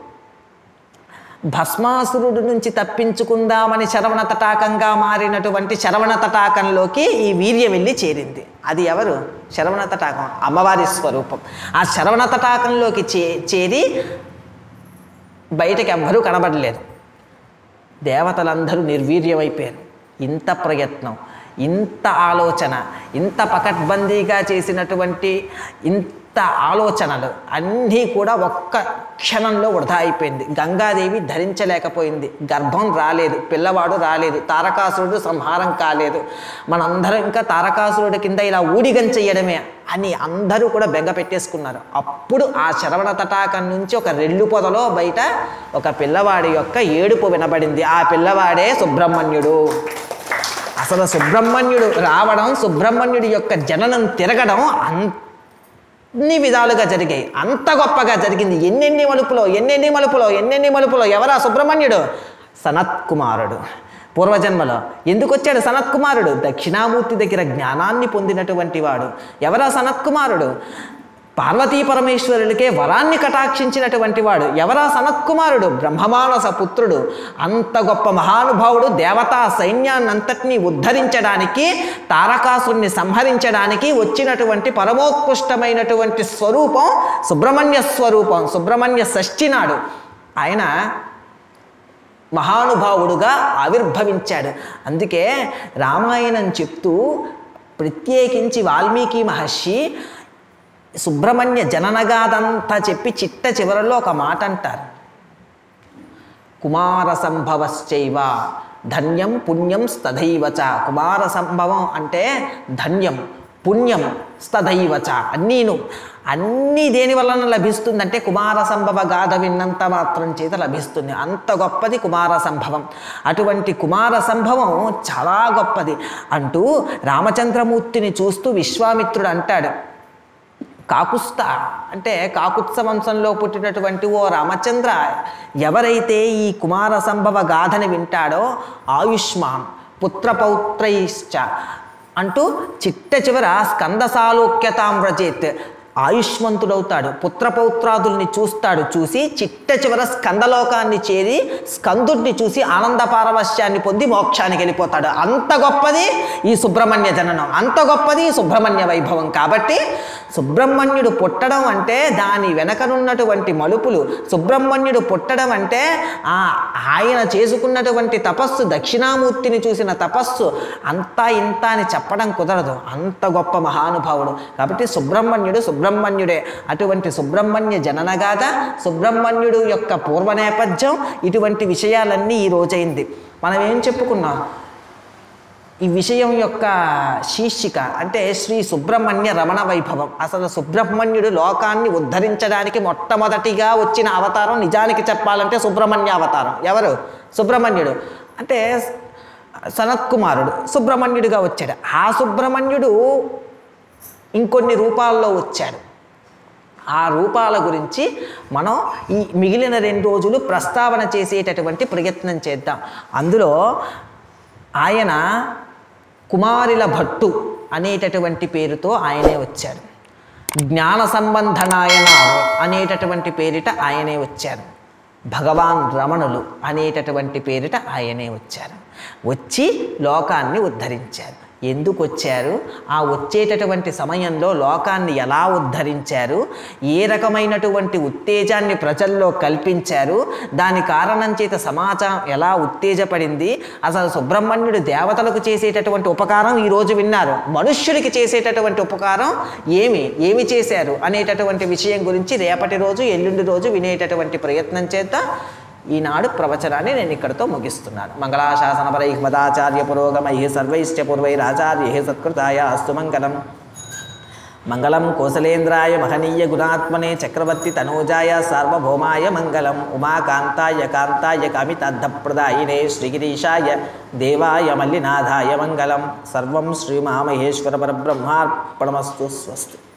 భస్మాసురుడు నుంచి తప్పించుకుందామని శరవణ తటాకంగా మారినటువంటి శరవణ తటాకంలోకి ఈ వీర్యం వెళ్ళి చేరింది అది ఎవరు శరవణ తటాకం అమ్మవారి స్వరూపం ఆ శరవణ తటాకంలోకి చే చేరి బయటకి ఎవ్వరూ కనబడలేదు దేవతలందరూ నిర్వీర్యమైపోయారు ఇంత ప్రయత్నం ఇంత ఆలోచన ఇంత పకడ్బందీగా చేసినటువంటి ఇంత ఆలోచనలు అన్నీ కూడా ఒక్క క్షణంలో వృధా అయిపోయింది గంగాదేవి ధరించలేకపోయింది గర్భం రాలేదు పిల్లవాడు రాలేదు తారకాసురుడు సంహారం కాలేదు మనందరం ఇంకా తారకాసురుడి కింద ఇలా ఊడిగం చెయ్యడమే అని అందరూ కూడా బెంగ పెట్టేసుకున్నారు అప్పుడు ఆ శరవణ తటాకం నుంచి ఒక రెల్లు పొదలో బయట ఒక పిల్లవాడి యొక్క ఏడుపు వినబడింది ఆ పిల్లవాడే సుబ్రహ్మణ్యుడు అసలు సుబ్రహ్మణ్యుడు రావడం సుబ్రహ్మణ్యుడి యొక్క జననం తిరగడం అన్ని విధాలుగా జరిగాయి అంత గొప్పగా జరిగింది ఎన్నెన్ని మలుపులో ఎన్నెన్ని మలుపులో ఎన్నెన్ని మలుపులో ఎవరా సుబ్రహ్మణ్యుడు సనత్ కుమారుడు పూర్వజన్మలో ఎందుకు వచ్చాడు సనత్ కుమారుడు దక్షిణామూర్తి దగ్గర జ్ఞానాన్ని పొందినటువంటి వాడు ఎవరా సనత్ కుమారుడు పార్వతీ పరమేశ్వరులకే వరాన్ని కటాక్షించినటువంటి వాడు ఎవరా సనత్కుమారుడు బ్రహ్మమానస పుత్రుడు అంత గొప్ప మహానుభావుడు దేవతా సైన్యాన్నంతటినీ ఉద్ధరించడానికి తారకాసుని సంహరించడానికి వచ్చినటువంటి పరమోత్కృష్టమైనటువంటి స్వరూపం సుబ్రహ్మణ్య స్వరూపం సుబ్రహ్మణ్య షష్ఠినాడు ఆయన మహానుభావుడుగా ఆవిర్భవించాడు అందుకే రామాయణం చెప్తూ ప్రత్యేకించి వాల్మీకి మహర్షి సుబ్రహ్మణ్య జననగాదంతా చెప్పి చిట్ట చివరలో ఒక మాట అంటారు కుమార సంభవశ్చైవ ధన్యం పుణ్యం స్తథైవచ కుమార సంభవం అంటే ధన్యం పుణ్యం స్తదైవచ అన్నీను అన్నీ దేని వలన లభిస్తుందంటే కుమార సంభవ గాథ విన్నంత మాత్రం చేత లభిస్తుంది అంత గొప్పది కుమార సంభవం అటువంటి కుమార సంభవం చాలా గొప్పది అంటూ రామచంద్రమూర్తిని చూస్తూ విశ్వామిత్రుడు అంటాడు కాకుస్త అంటే కాకుత్స వంశంలో పుట్టినటువంటి ఓ రామచంద్ర ఎవరైతే ఈ కుమార సంభవ గాథని వింటాడో ఆయుష్మాన్ పుత్రపౌత్రైశ్చ అంటూ చిట్ట చివర స్కందసాలోక్యతాం వ్రజేత్ ఆయుష్మంతుడవుతాడు పుత్రపౌత్రాదుల్ని చూస్తాడు చూసి చిట్ట చివర స్కందలోకాన్ని చేరి స్కందుడిని చూసి ఆనంద పారవశ్యాన్ని పొంది మోక్షానికి వెళ్ళిపోతాడు అంత గొప్పది ఈ సుబ్రహ్మణ్య జననం అంత గొప్పది ఈ సుబ్రహ్మణ్య వైభవం కాబట్టి సుబ్రహ్మణ్యుడు పుట్టడం అంటే దాని వెనకనున్నటువంటి మలుపులు సుబ్రహ్మణ్యుడు పుట్టడం అంటే ఆ ఆయన చేసుకున్నటువంటి తపస్సు దక్షిణామూర్తిని చూసిన తపస్సు అంతా ఇంత అని చెప్పడం కుదరదు అంత గొప్ప మహానుభావుడు కాబట్టి సుబ్రహ్మణ్యుడు సుబ్రహ్మణ్యుడే అటువంటి సుబ్రహ్మణ్య జననగాథ సుబ్రహ్మణ్యుడు యొక్క పూర్వ నేపథ్యం ఇటువంటి విషయాలన్నీ ఈ రోజైంది మనం ఏం చెప్పుకున్నాం ఈ విషయం యొక్క శీర్షిక అంటే శ్రీ సుబ్రహ్మణ్య రమణ వైభవం అసలు సుబ్రహ్మణ్యుడు లోకాన్ని ఉద్ధరించడానికి మొట్టమొదటిగా వచ్చిన అవతారం నిజానికి చెప్పాలంటే సుబ్రహ్మణ్య అవతారం ఎవరు సుబ్రహ్మణ్యుడు అంటే సనత్కుమారుడు సుబ్రహ్మణ్యుడిగా వచ్చాడు ఆ సుబ్రహ్మణ్యుడు ఇంకొన్ని రూపాల్లో వచ్చాడు ఆ రూపాల గురించి మనం ఈ మిగిలిన రెండు రోజులు ప్రస్తావన చేసేటటువంటి ప్రయత్నం చేద్దాం అందులో ఆయన కుమారిల భట్టు అనేటటువంటి పేరుతో ఆయనే వచ్చాడు జ్ఞాన సంబంధనాయన అనేటటువంటి పేరిట ఆయనే వచ్చారు భగవాన్ రమణులు అనేటటువంటి పేరిట ఆయనే వచ్చారు వచ్చి లోకాన్ని ఉద్ధరించారు ఎందుకు వచ్చారు ఆ వచ్చేటటువంటి సమయంలో లోకాన్ని ఎలా ఉద్ధరించారు ఏ రకమైనటువంటి ఉత్తేజాన్ని ప్రజల్లో కల్పించారు దాని కారణం చేత సమాజం ఎలా ఉత్తేజపడింది అసలు సుబ్రహ్మణ్యుడు దేవతలకు చేసేటటువంటి ఉపకారం ఈరోజు విన్నారు మనుష్యుడికి చేసేటటువంటి ఉపకారం ఏమి ఏమి చేశారు అనేటటువంటి విషయం గురించి రేపటి రోజు ఎల్లుండి రోజు వినేటటువంటి ప్రయత్నం చేద్దాం ఈనాడు ప్రవచనాన్ని నేను ఇక్కడితో ముగిస్తున్నాను మంగళాశాసన పరై మదాచార్య పురోగమై సర్వైశ్చ పూర్వైరాచార్య సత్కృతాయ అస్తు మంగళం మంగళం కోసలేంద్రాయ మహనీయ గుణాత్మనే చక్రవర్తి తనూజాయ సార్వభౌమాయ మంగళం ఉమాకాంతాయ కాంతాయ కామితార్థప్రదాయినే శ్రీగిరీశాయ దేవాయ మల్లినాథాయ మంగళం సర్వం శ్రీమామహేశ్వర పరబ్రహ్మార్పణమస్తు స్వస్తి